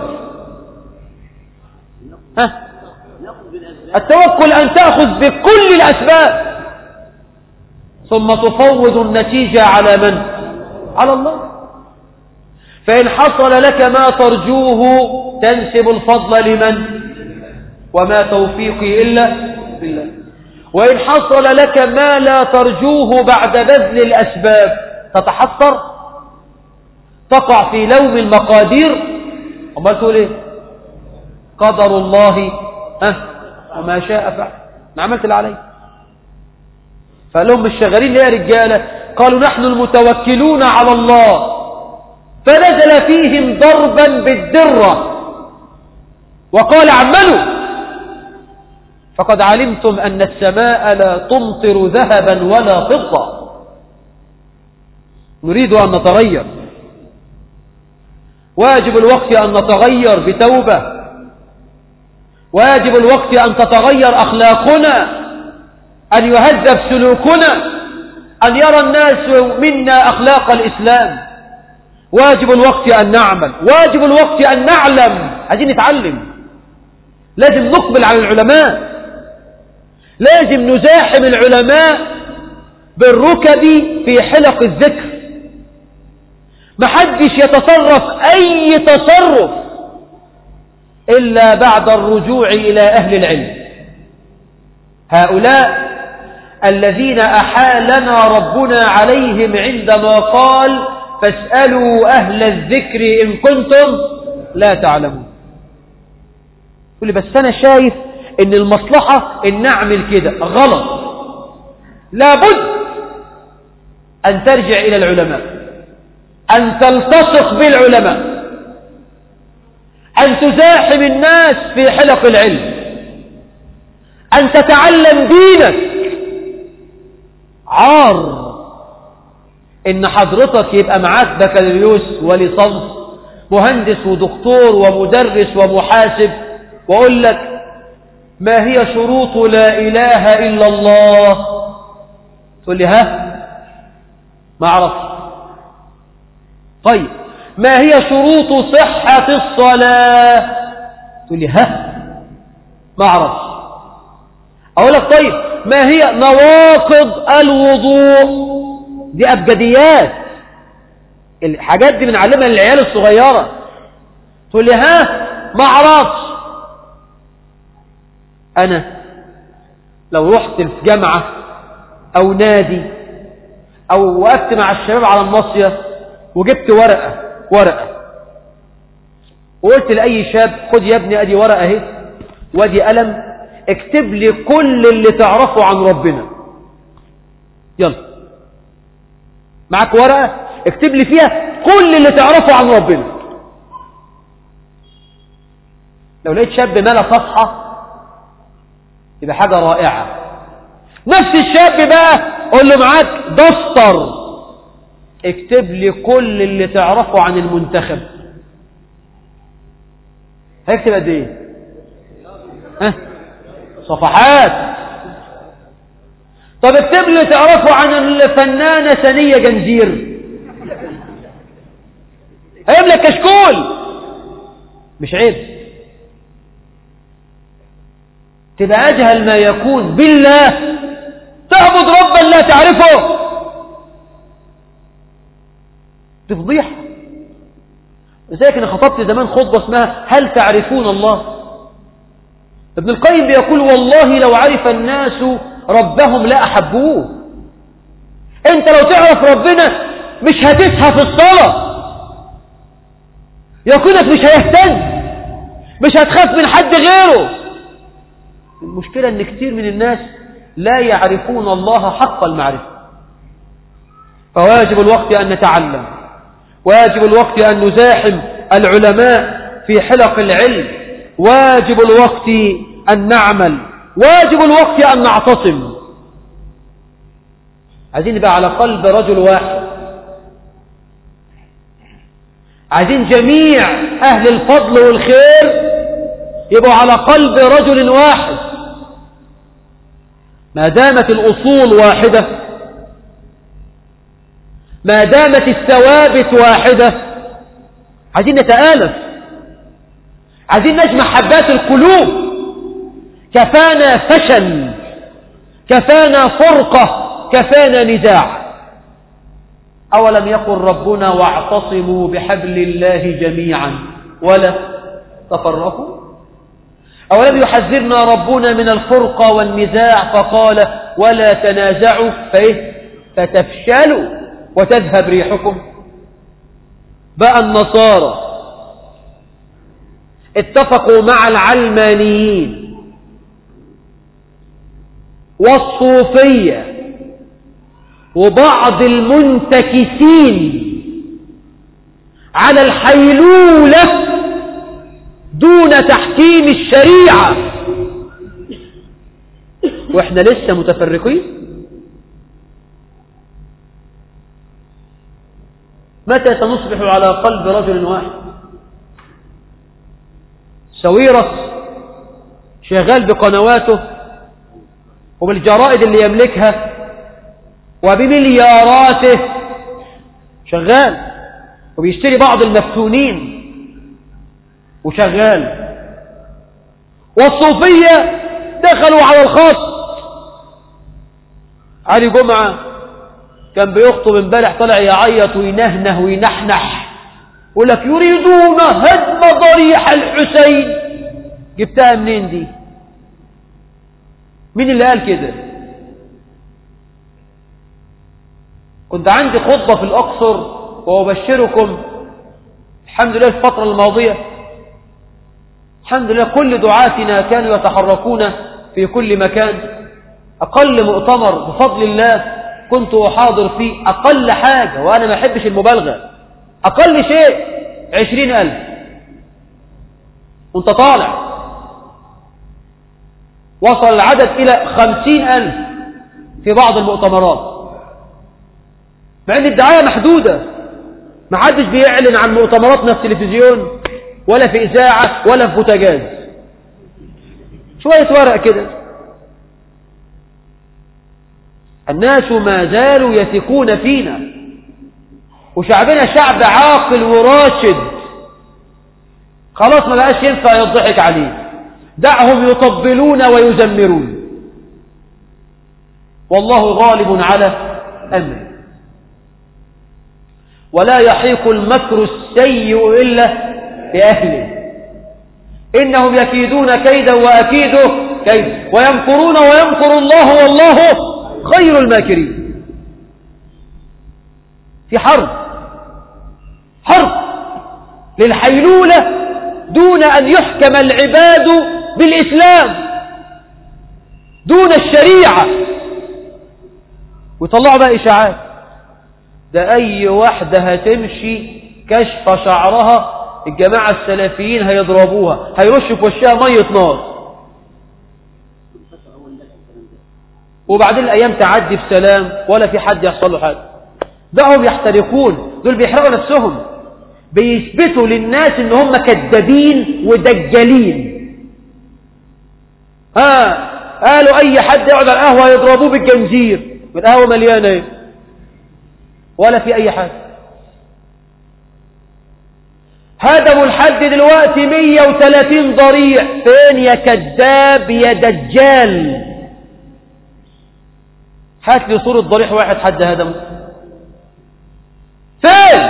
ها التوكل أن تأخذ بكل الأسباب ثم تفوض النتيجة على من على الله فإن حصل لك ما ترجوه تنسب الفضل لمن وما توفيقي إلا بالله وإن حصل لك ما لا ترجوه بعد بذل الأسباب تتحسر تقع في لوم المقادير وما تقول إيه قدر الله أه وما شاء فعل ما عملت اللي عليه فقال لهم الشغالين يا رجالة قالوا نحن المتوكلون على الله فنزل فيهم ضربا بالدرة وقال عملوا فقد علمتم أن السماء لا تمطر ذهبا ولا فضة نريد أن نتغير واجب الوقت أن نتغير بتوبة واجب الوقت أن تتغير أخلاقنا أن يهذب سلوكنا أن يرى الناس منا أخلاق الإسلام واجب الوقت أن نعمل واجب الوقت أن نعلم عايزين نتعلم لازم نقبل على العلماء لازم نزاحم العلماء بالركب في حلق الذكر محدش يتصرف أي تصرف إلا بعد الرجوع إلى أهل العلم هؤلاء الذين أحالنا ربنا عليهم عندما قال فاسألوا أهل الذكر إن كنتم لا تعلمون يقول لي بس أنا شايف إن المصلحة إن نعمل كده غلط لابد أن ترجع إلى العلماء أن تلتصق بالعلماء أن تزاحم الناس في حلق العلم أن تتعلم دينك عار إن حضرتك يبقى معاك بكالوريوس وليسانس مهندس ودكتور ومدرس ومحاسب وأقول لك ما هي شروط لا إله إلا الله تقول لي ها ما أعرف طيب ما هي شروط صحة الصلاة تقول لي ها ما أعرف أقول لك طيب ما هي نواقض الوضوء دي أبجديات الحاجات دي بنعلمها للعيال الصغيرة تقول لي ها ما أعرفش أنا لو رحت في جامعة أو نادي أو وقفت مع الشباب على المصيف وجبت ورقة ورقة وقلت لأي شاب خد يا ابني أدي ورقة اهي وادي قلم اكتب لي كل اللي تعرفه عن ربنا يلا معك ورقة اكتب لي فيها كل اللي تعرفه عن ربنا لو لقيت شاب ملا صفحة يبقى حاجة رائعة نفس الشاب بقى قول له معاك دفتر اكتب لي كل اللي تعرفه عن المنتخب هيكتب قد ايه ها صفحات طب اكتب لي تعرفه عن الفنانة سنية جنزير هيب لك كشكول مش عيب تبقى أجهل ما يكون بالله تعبد ربا لا تعرفه تفضيح لذلك انا خطبت زمان خطبة اسمها هل تعرفون الله ابن القيم بيقول والله لو عرف الناس ربهم لا أحبوه انت لو تعرف ربنا مش هتسهى في الصلاة يكونك مش هيهتز مش هتخاف من حد غيره المشكلة ان كتير من الناس لا يعرفون الله حق المعرفة فواجب الوقت أن نتعلم واجب الوقت أن نزاحم العلماء في حلق العلم واجب الوقت أن نعمل واجب الوقت أن نعتصم عايزين نبقى على قلب رجل واحد عايزين جميع أهل الفضل والخير يبقوا على قلب رجل واحد ما دامت الأصول واحدة ما دامت الثوابت واحدة عايزين نتآلف عايزين نجمع حبات القلوب كفانا فشل كفانا فرقة كفانا نزاع أولم يقل ربنا واعتصموا بحبل الله جميعا ولا تفرقوا أولم يحذرنا ربنا من الفرقة والنزاع فقال ولا تنازعوا فإيه فتفشلوا وتذهب ريحكم بقى النصارى اتفقوا مع العلمانيين والصوفية وبعض المنتكسين على الحيلولة دون تحكيم الشريعة واحنا لسه متفرقين متى سنصبح على قلب رجل واحد سويرس شغال بقنواته وبالجرائد اللي يملكها وبملياراته شغال وبيشتري بعض المفتونين وشغال والصوفية دخلوا على الخط علي جمعة كان بيخطب امبارح طلع يعيط وينهنه وينحنح يقول لك يريدون هدم ضريح الحسين جبتها منين دي مين اللي قال كده كنت عندي خطبة في الأقصر وأبشركم الحمد لله الفترة الماضية الحمد لله كل دعاتنا كانوا يتحركون في كل مكان أقل مؤتمر بفضل الله كنت أحاضر فيه أقل حاجة وأنا ما أحبش المبالغة أقل شيء عشرين ألف وانت طالع وصل العدد إلى خمسين ألف في بعض المؤتمرات مع أن الدعاية محدودة ما حدش بيعلن عن مؤتمراتنا في التلفزيون ولا في إذاعة ولا في بوتاجاز شوية ورق كده الناس ما زالوا يثقون فينا وشعبنا شعب عاقل وراشد خلاص ما بقاش ينفع يضحك عليه دعهم يطبلون ويزمرون والله غالب على أمره ولا يحيق المكر السيء إلا بأهله إنهم يكيدون كيدا وأكيد كيد ويمكرون ويمكر الله والله خير الماكرين في حرب حرب للحيلولة دون أن يحكم العباد بالإسلام دون الشريعة ويطلعوا بقى إشاعات ده أي واحدة هتمشي كشف شعرها الجماعة السلفيين هيضربوها هيرشوا في وشها مية نار وبعدين الأيام تعدي بسلام ولا في حد يحصل له حاجة دعهم يحترقون دول بيحرقوا نفسهم بيثبتوا للناس ان هم كذابين ودجالين ها قالوا اي حد يقعد على القهوه يضربوه بالجنزير والقهوه مليانه ايه ولا في اي حاجه هدموا الحد دلوقتي 130 ضريع فين يا كذاب يا دجال هات لي صورة ضريح واحد حد هدمه فين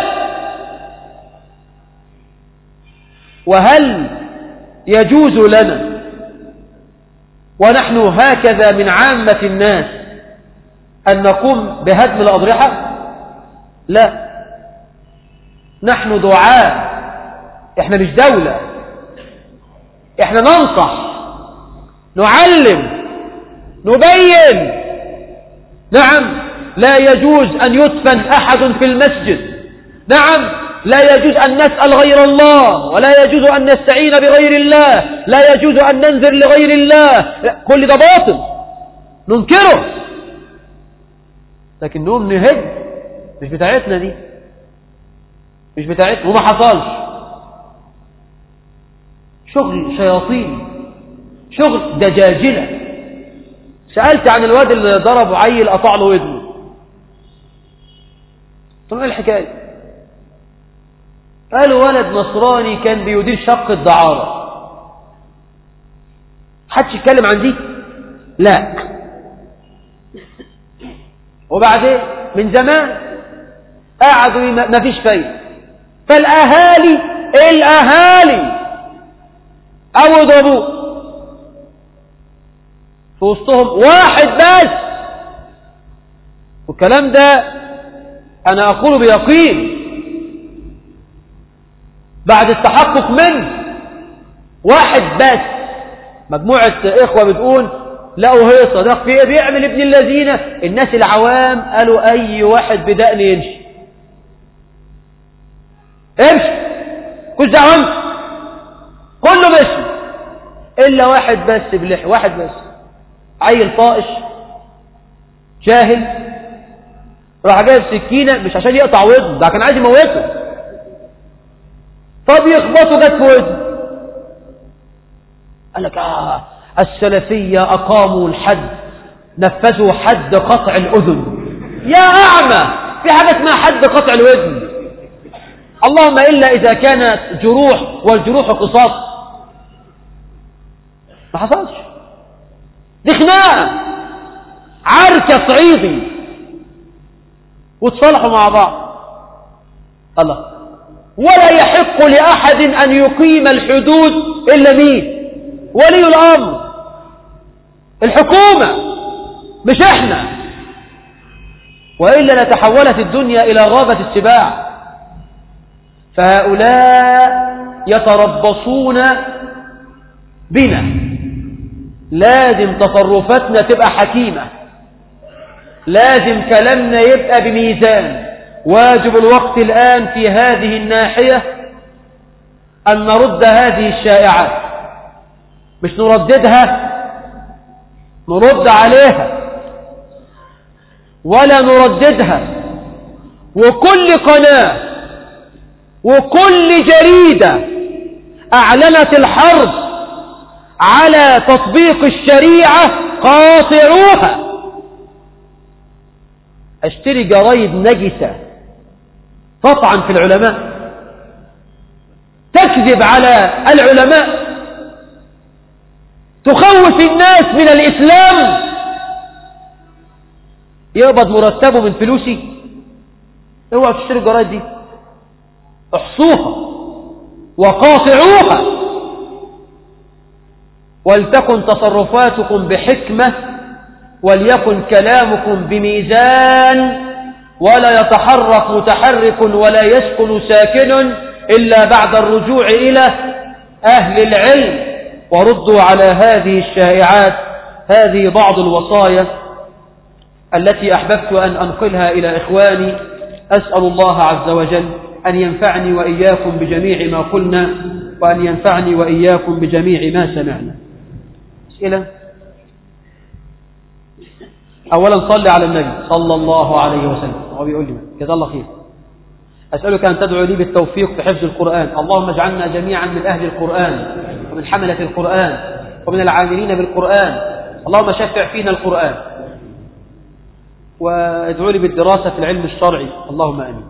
وهل يجوز لنا ونحن هكذا من عامة الناس أن نقوم بهدم الأضرحة لا نحن دعاء احنا مش دولة احنا ننصح نعلم نبين نعم لا يجوز أن يدفن أحد في المسجد نعم لا يجوز أن نسأل غير الله ولا يجوز أن نستعين بغير الله لا يجوز أن ننذر لغير الله كل ده باطل ننكره لكن نقوم نهد مش بتاعتنا دي مش بتاعتنا وما حصلش شغل شياطين شغل دجاجلة سألت عن الواد اللي ضرب عيل قطع له ودنه طب ايه الحكايه قالوا ولد نصراني كان بيدير شق الدعارة حدش يتكلم عن دي لا وبعدين من زمان قعدوا ما فيش فايدة فالأهالي الأهالي أو يضربوه في وسطهم واحد بس والكلام ده أنا أقول بيقين بعد التحقق منه واحد بس مجموعة إخوة بتقول لقوا هيصة ده في بيعمل ابن الذين الناس العوام قالوا أي واحد بدأني يمشي امشي كل دعوة كله مشي إلا واحد بس بلح واحد بس عيل طائش جاهل راح جايب سكينة مش عشان يقطع ودنه ده كان عايز يموته طب يخبطه جت في ودنه قال لك آه السلفية أقاموا الحد نفذوا حد قطع الأذن يا أعمى في حاجة اسمها حد قطع الودن اللهم إلا إذا كانت جروح والجروح قصاص ما حصلش دي خناقة عركة صعيدي وتصالحوا مع بعض الله ولا يحق لأحد أن يقيم الحدود إلا مين ولي الأمر الحكومة مش احنا وإلا لتحولت الدنيا إلى غابة السباع فهؤلاء يتربصون بنا لازم تصرفاتنا تبقى حكيمة لازم كلامنا يبقى بميزان واجب الوقت الآن في هذه الناحية أن نرد هذه الشائعات مش نرددها نرد عليها ولا نرددها وكل قناة وكل جريدة أعلنت الحرب على تطبيق الشريعة قاطعوها اشتري جرايد نجسة تطعن في العلماء تكذب على العلماء تخوف الناس من الإسلام يقبض مرتبه من فلوسي اوعوا تشتروا الجرايد دي احصوها وقاطعوها ولتكن تصرفاتكم بحكمة وليكن كلامكم بميزان ولا يتحرك متحرك ولا يسكن ساكن إلا بعد الرجوع إلى أهل العلم وردوا على هذه الشائعات هذه بعض الوصايا التي أحببت أن أنقلها إلى إخواني أسأل الله عز وجل أن ينفعني وإياكم بجميع ما قلنا وأن ينفعني وإياكم بجميع ما سمعنا أسئلة أولا صلي على النبي صلى الله عليه وسلم هو بيقول لي جزا الله خير أسألك أن تدعو لي بالتوفيق في حفظ القرآن اللهم اجعلنا جميعا من أهل القرآن ومن حملة القرآن ومن العاملين بالقرآن اللهم شفع فينا القرآن وادعو لي بالدراسة في العلم الشرعي اللهم أمين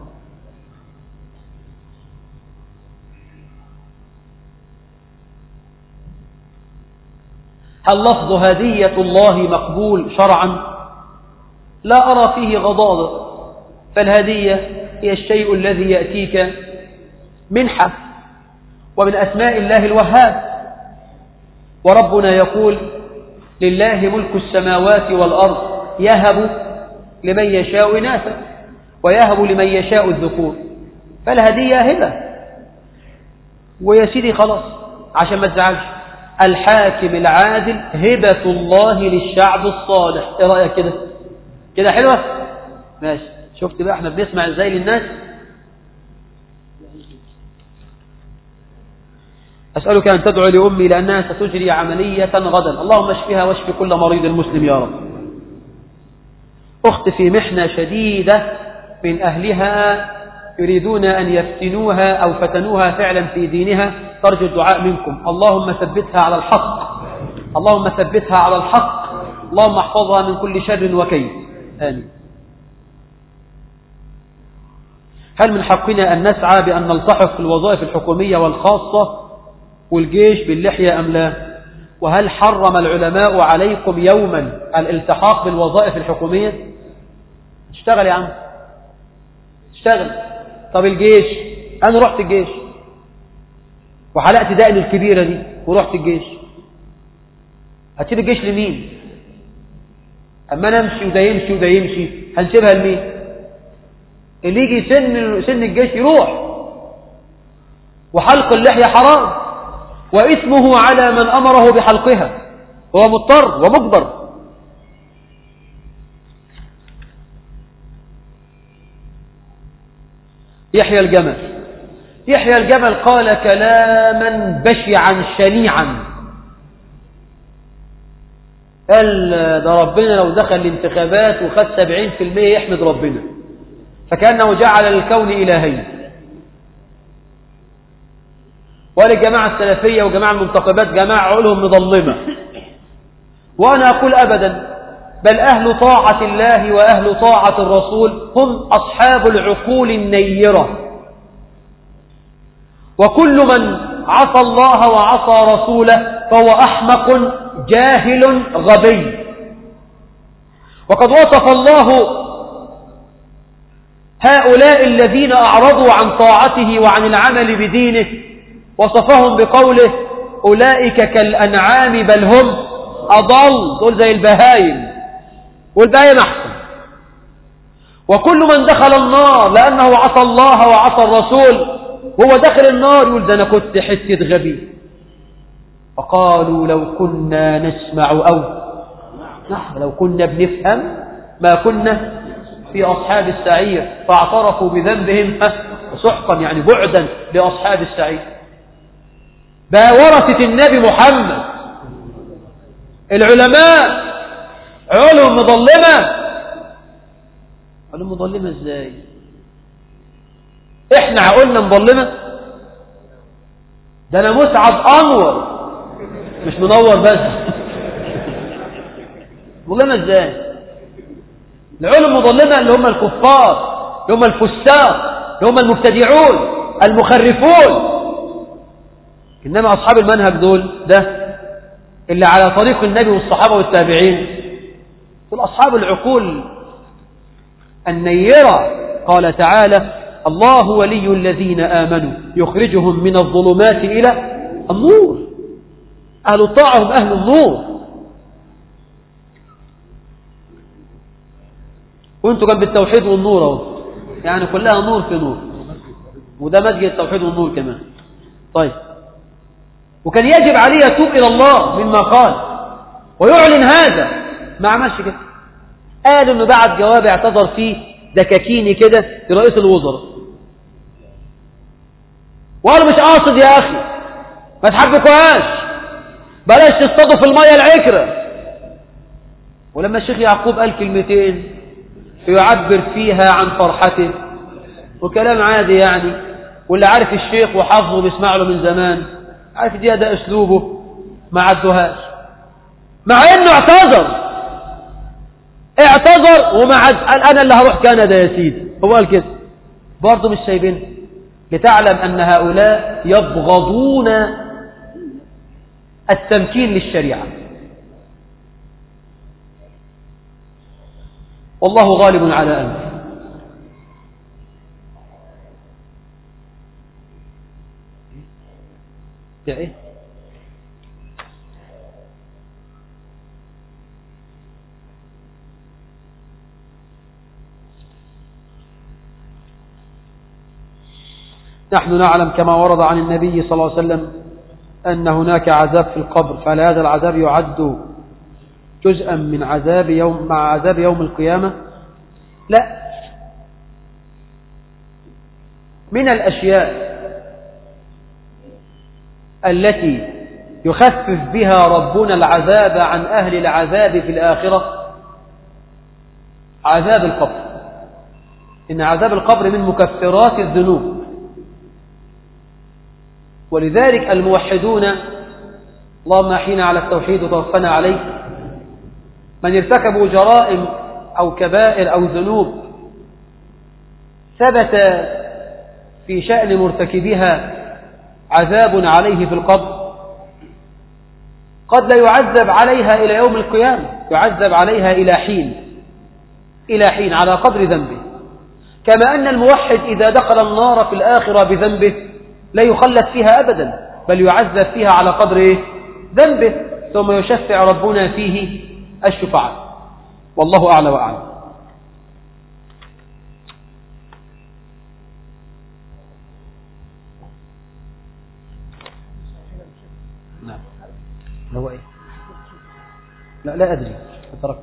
هل لفظ هدية الله مقبول شرعا لا أرى فيه غضاضة فالهدية هي الشيء الذي يأتيك منحة ومن أسماء الله الوهاب وربنا يقول لله ملك السماوات والأرض يهب لمن يشاء إناثا ويهب لمن يشاء الذكور فالهدية هبة ويا سيدي خلاص عشان ما تزعلش الحاكم العادل هبة الله للشعب الصالح ايه رأيك كده كده حلوة ماشي شفت بقى احنا بنسمع ازاي للناس أسألك أن تدعو لأمي لأنها ستجري عملية غدا اللهم اشفها واشف كل مريض مسلم يا رب أخت في محنة شديدة من أهلها يريدون أن يفتنوها أو فتنوها فعلا في دينها ترجو الدعاء منكم اللهم ثبتها على الحق اللهم ثبتها على الحق اللهم احفظها من كل شر وكيد آمين هل من حقنا أن نسعى بأن نلتحق في الوظائف الحكومية والخاصة والجيش باللحية أم لا وهل حرم العلماء عليكم يوما الالتحاق بالوظائف الحكومية اشتغل يا عم اشتغل طب الجيش انا رحت الجيش وحلقت دقني الكبيرة دي ورحت الجيش هتسيب الجيش لمين اما انا امشي وده يمشي وده يمشي هنسيبها لمين اللي يجي سن سن الجيش يروح وحلق اللحية حرام وإثمه على من أمره بحلقها هو مضطر ومجبر يحيى الجمل يحيى الجمل قال كلاما بشعا شنيعا قال ده ربنا لو دخل الانتخابات وخد سبعين في المية يحمد ربنا فكأنه جعل للكون إلهين وللجماعة السلفية وجماعة المنتقبات جماعة عقولهم مظلمة وأنا أقول أبدا بل أهل طاعة الله وأهل طاعة الرسول هم أصحاب العقول النيرة وكل من عصى الله وعصى رسوله فهو أحمق جاهل غبي وقد وصف الله هؤلاء الذين أعرضوا عن طاعته وعن العمل بدينه وصفهم بقوله أولئك كالأنعام بل هم أضل دول زي البهايم والبهايم أحسن وكل من دخل النار لأنه عصى الله وعصى الرسول هو دخل النار يقول ده أنا كنت حسة غبي فقالوا لو كنا نسمع أو نحن لو كنا بنفهم ما كنا في أصحاب السعير فاعترفوا بذنبهم سحقا يعني بعدا لأصحاب السعير بقى ورثة النبي محمد العلماء علوم مظلمة علوم مظلمة ازاي احنا عقولنا مظلمة ده انا مسعد انور مش منور بس مظلمة ازاي العلوم مظلمة اللي هم الكفار اللي هم الفساق اللي هم المبتدعون المخرفون إنما أصحاب المنهج دول ده اللي على طريق النبي والصحابة والتابعين دول أصحاب العقول النيرة قال تعالى الله ولي الذين آمنوا يخرجهم من الظلمات إلى النور أهل الطاعة هم أهل النور وانتوا جنب التوحيد والنور اهو يعني كلها نور في نور وده مسجد التوحيد والنور كمان طيب وكان يجب عليه يتوب إلى الله مما قال ويعلن هذا ما عملش كده قال انه بعد جواب اعتذر فيه دكاكيني كده لرئيس الوزراء وقال مش قاصد يا اخي ما تحبكوهاش بلاش تصطادوا في الميه العكره ولما الشيخ يعقوب قال كلمتين يعبر فيها عن فرحته وكلام عادي يعني واللي عارف الشيخ وحافظه بيسمع له من زمان عارف دي ده اسلوبه ما عدوهاش مع انه اعتذر اعتذر وما عد قال انا اللي هروح كندا يا سيدي هو قال كده برضه مش سايبين لتعلم ان هؤلاء يبغضون التمكين للشريعه والله غالب على امره ده ايه نحن نعلم كما ورد عن النبي صلى الله عليه وسلم أن هناك عذاب في القبر فهل هذا العذاب يعد جزءا من عذاب يوم مع عذاب يوم القيامة لا من الأشياء التي يخفف بها ربنا العذاب عن أهل العذاب في الآخرة عذاب القبر إن عذاب القبر من مكفرات الذنوب ولذلك الموحدون اللهم احينا على التوحيد وتوفنا عليه من ارتكبوا جرائم أو كبائر أو ذنوب ثبت في شأن مرتكبها عذاب عليه في القبر قد لا يعذب عليها إلى يوم القيامة يعذب عليها إلى حين إلى حين على قدر ذنبه كما أن الموحد إذا دخل النار في الآخرة بذنبه لا يخلد فيها أبدا بل يعذب فيها على قدر ذنبه ثم يشفع ربنا فيه الشفعاء والله أعلى وأعلم نعم هو إيه لا لا أدري تركت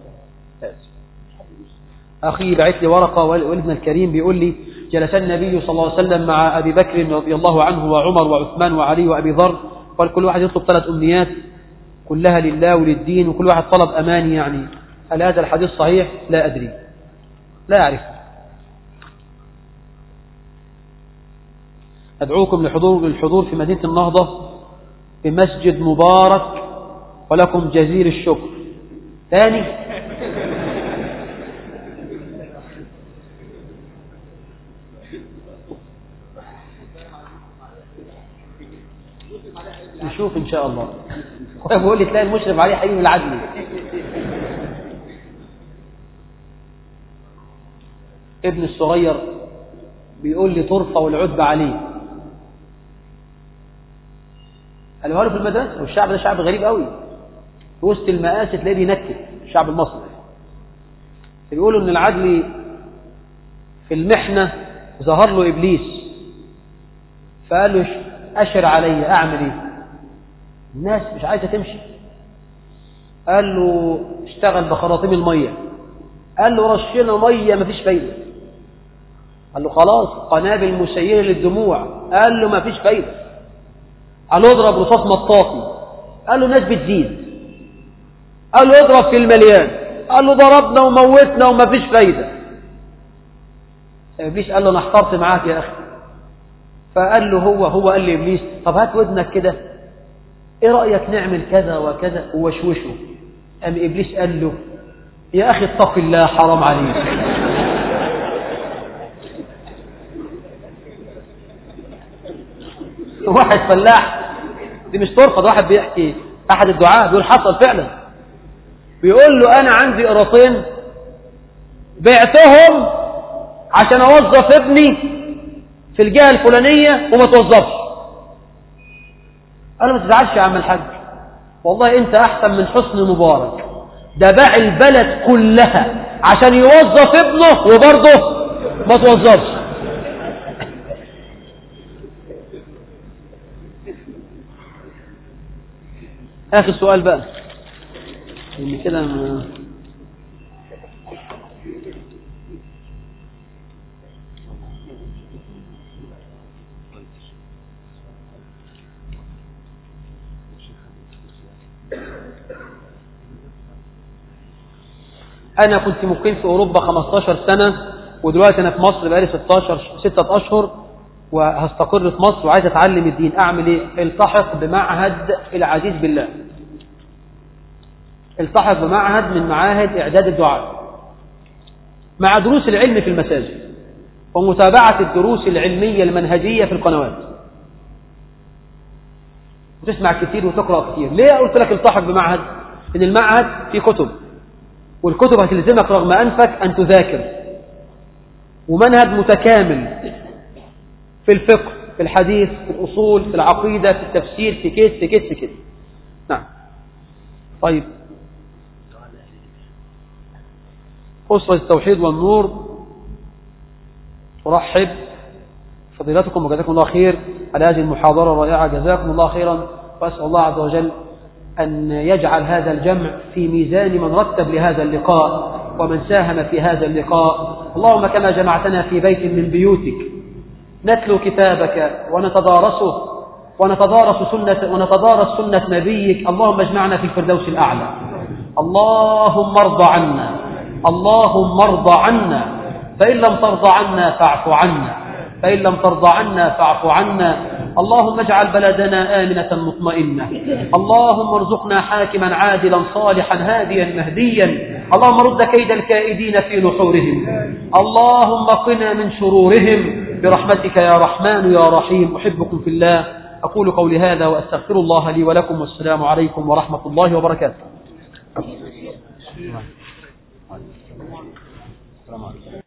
أخي بعث لي ورقة والابن الكريم بيقول لي جلس النبي صلى الله عليه وسلم مع أبي بكر رضي الله عنه وعمر وعثمان وعلي وأبي ذر قال كل واحد يطلب ثلاث أمنيات كلها لله وللدين وكل واحد طلب أماني يعني هل هذا الحديث صحيح لا أدري لا أعرف أدعوكم لحضور الحضور في مدينة النهضة في مسجد مبارك ولكم جزيل الشكر ثاني نشوف إن شاء الله بقول لي تلاقي المشرف عليه حي العدل ابن الصغير بيقول لي طرفة والعتبة عليه قالوا له في المدرسة والشعب ده شعب غريب قوي في وسط المآسي تلاقيه بينكت الشعب المصري بيقولوا ان العدل في المحنة ظهر له إبليس فقال له أشر علي أعمل إيه الناس مش عايزة تمشي قال له اشتغل بخراطيم المية قال له رشنا مية مفيش فايدة قال له خلاص قنابل مسيرة للدموع قال له مفيش فايدة قال له اضرب رصاص مطاطي قال له الناس بتزيد قال له اضرب في المليان قال له ضربنا وموتنا ومفيش فايدة ابليس قال له انا احترت معاك يا اخي فقال له هو هو قال لي ابليس طب هات ودنك كده ايه رأيك نعمل كذا وكذا ووشوشه قام ابليس قال له يا اخي اتق الله حرام عليك واحد فلاح دي مش طرقة واحد بيحكي احد الدعاء بيقول حصل فعلا بيقول له انا عندي قراطين بعتهم عشان اوظف ابني في الجهة الفلانية وما توظفش قال له ما تزعلش يا عم الحاج والله انت احسن من حسن مبارك ده باع البلد كلها عشان يوظف ابنه وبرضه ما توظفش اخر سؤال بقى ان كده ما... أنا كنت مقيم في أوروبا 15 سنة ودلوقتي أنا في مصر بقالي 16 ستة أشهر وهستقر في مصر وعايز أتعلم الدين أعمل إيه؟ التحق بمعهد العزيز بالله التحق بمعهد من معاهد إعداد الدعاء مع دروس العلم في المساجد ومتابعة الدروس العلمية المنهجية في القنوات وتسمع كتير وتقرأ كتير ليه قلت لك التحق بمعهد إن المعهد فيه كتب والكتب هتلزمك رغم أنفك أن تذاكر ومنهج متكامل في الفقه في الحديث في الأصول في العقيدة في التفسير في كيس في كيس في كيس نعم طيب أسرة التوحيد والنور أرحب فضيلتكم وجزاكم الله خير على هذه المحاضرة الرائعة جزاكم الله خيرا وأسأل الله عز وجل أن يجعل هذا الجمع في ميزان من رتب لهذا اللقاء ومن ساهم في هذا اللقاء اللهم كما جمعتنا في بيت من بيوتك نتلو كتابك ونتدارسه ونتدارس سنة ونتدارس سنة نبيك اللهم اجمعنا في الفردوس الأعلى اللهم ارض عنا اللهم ارض عنا فإن لم ترضى عنا فاعف عنا فإن لم ترضى عنا فاعف عنا اللهم اجعل بلدنا آمنة مطمئنة اللهم ارزقنا حاكما عادلا صالحا هاديا مهديا اللهم رد كيد الكائدين في نحورهم اللهم قنا من شرورهم برحمتك يا رحمن يا رحيم أحبكم في الله أقول قولي هذا وأستغفر الله لي ولكم والسلام عليكم ورحمة الله وبركاته السلام عليكم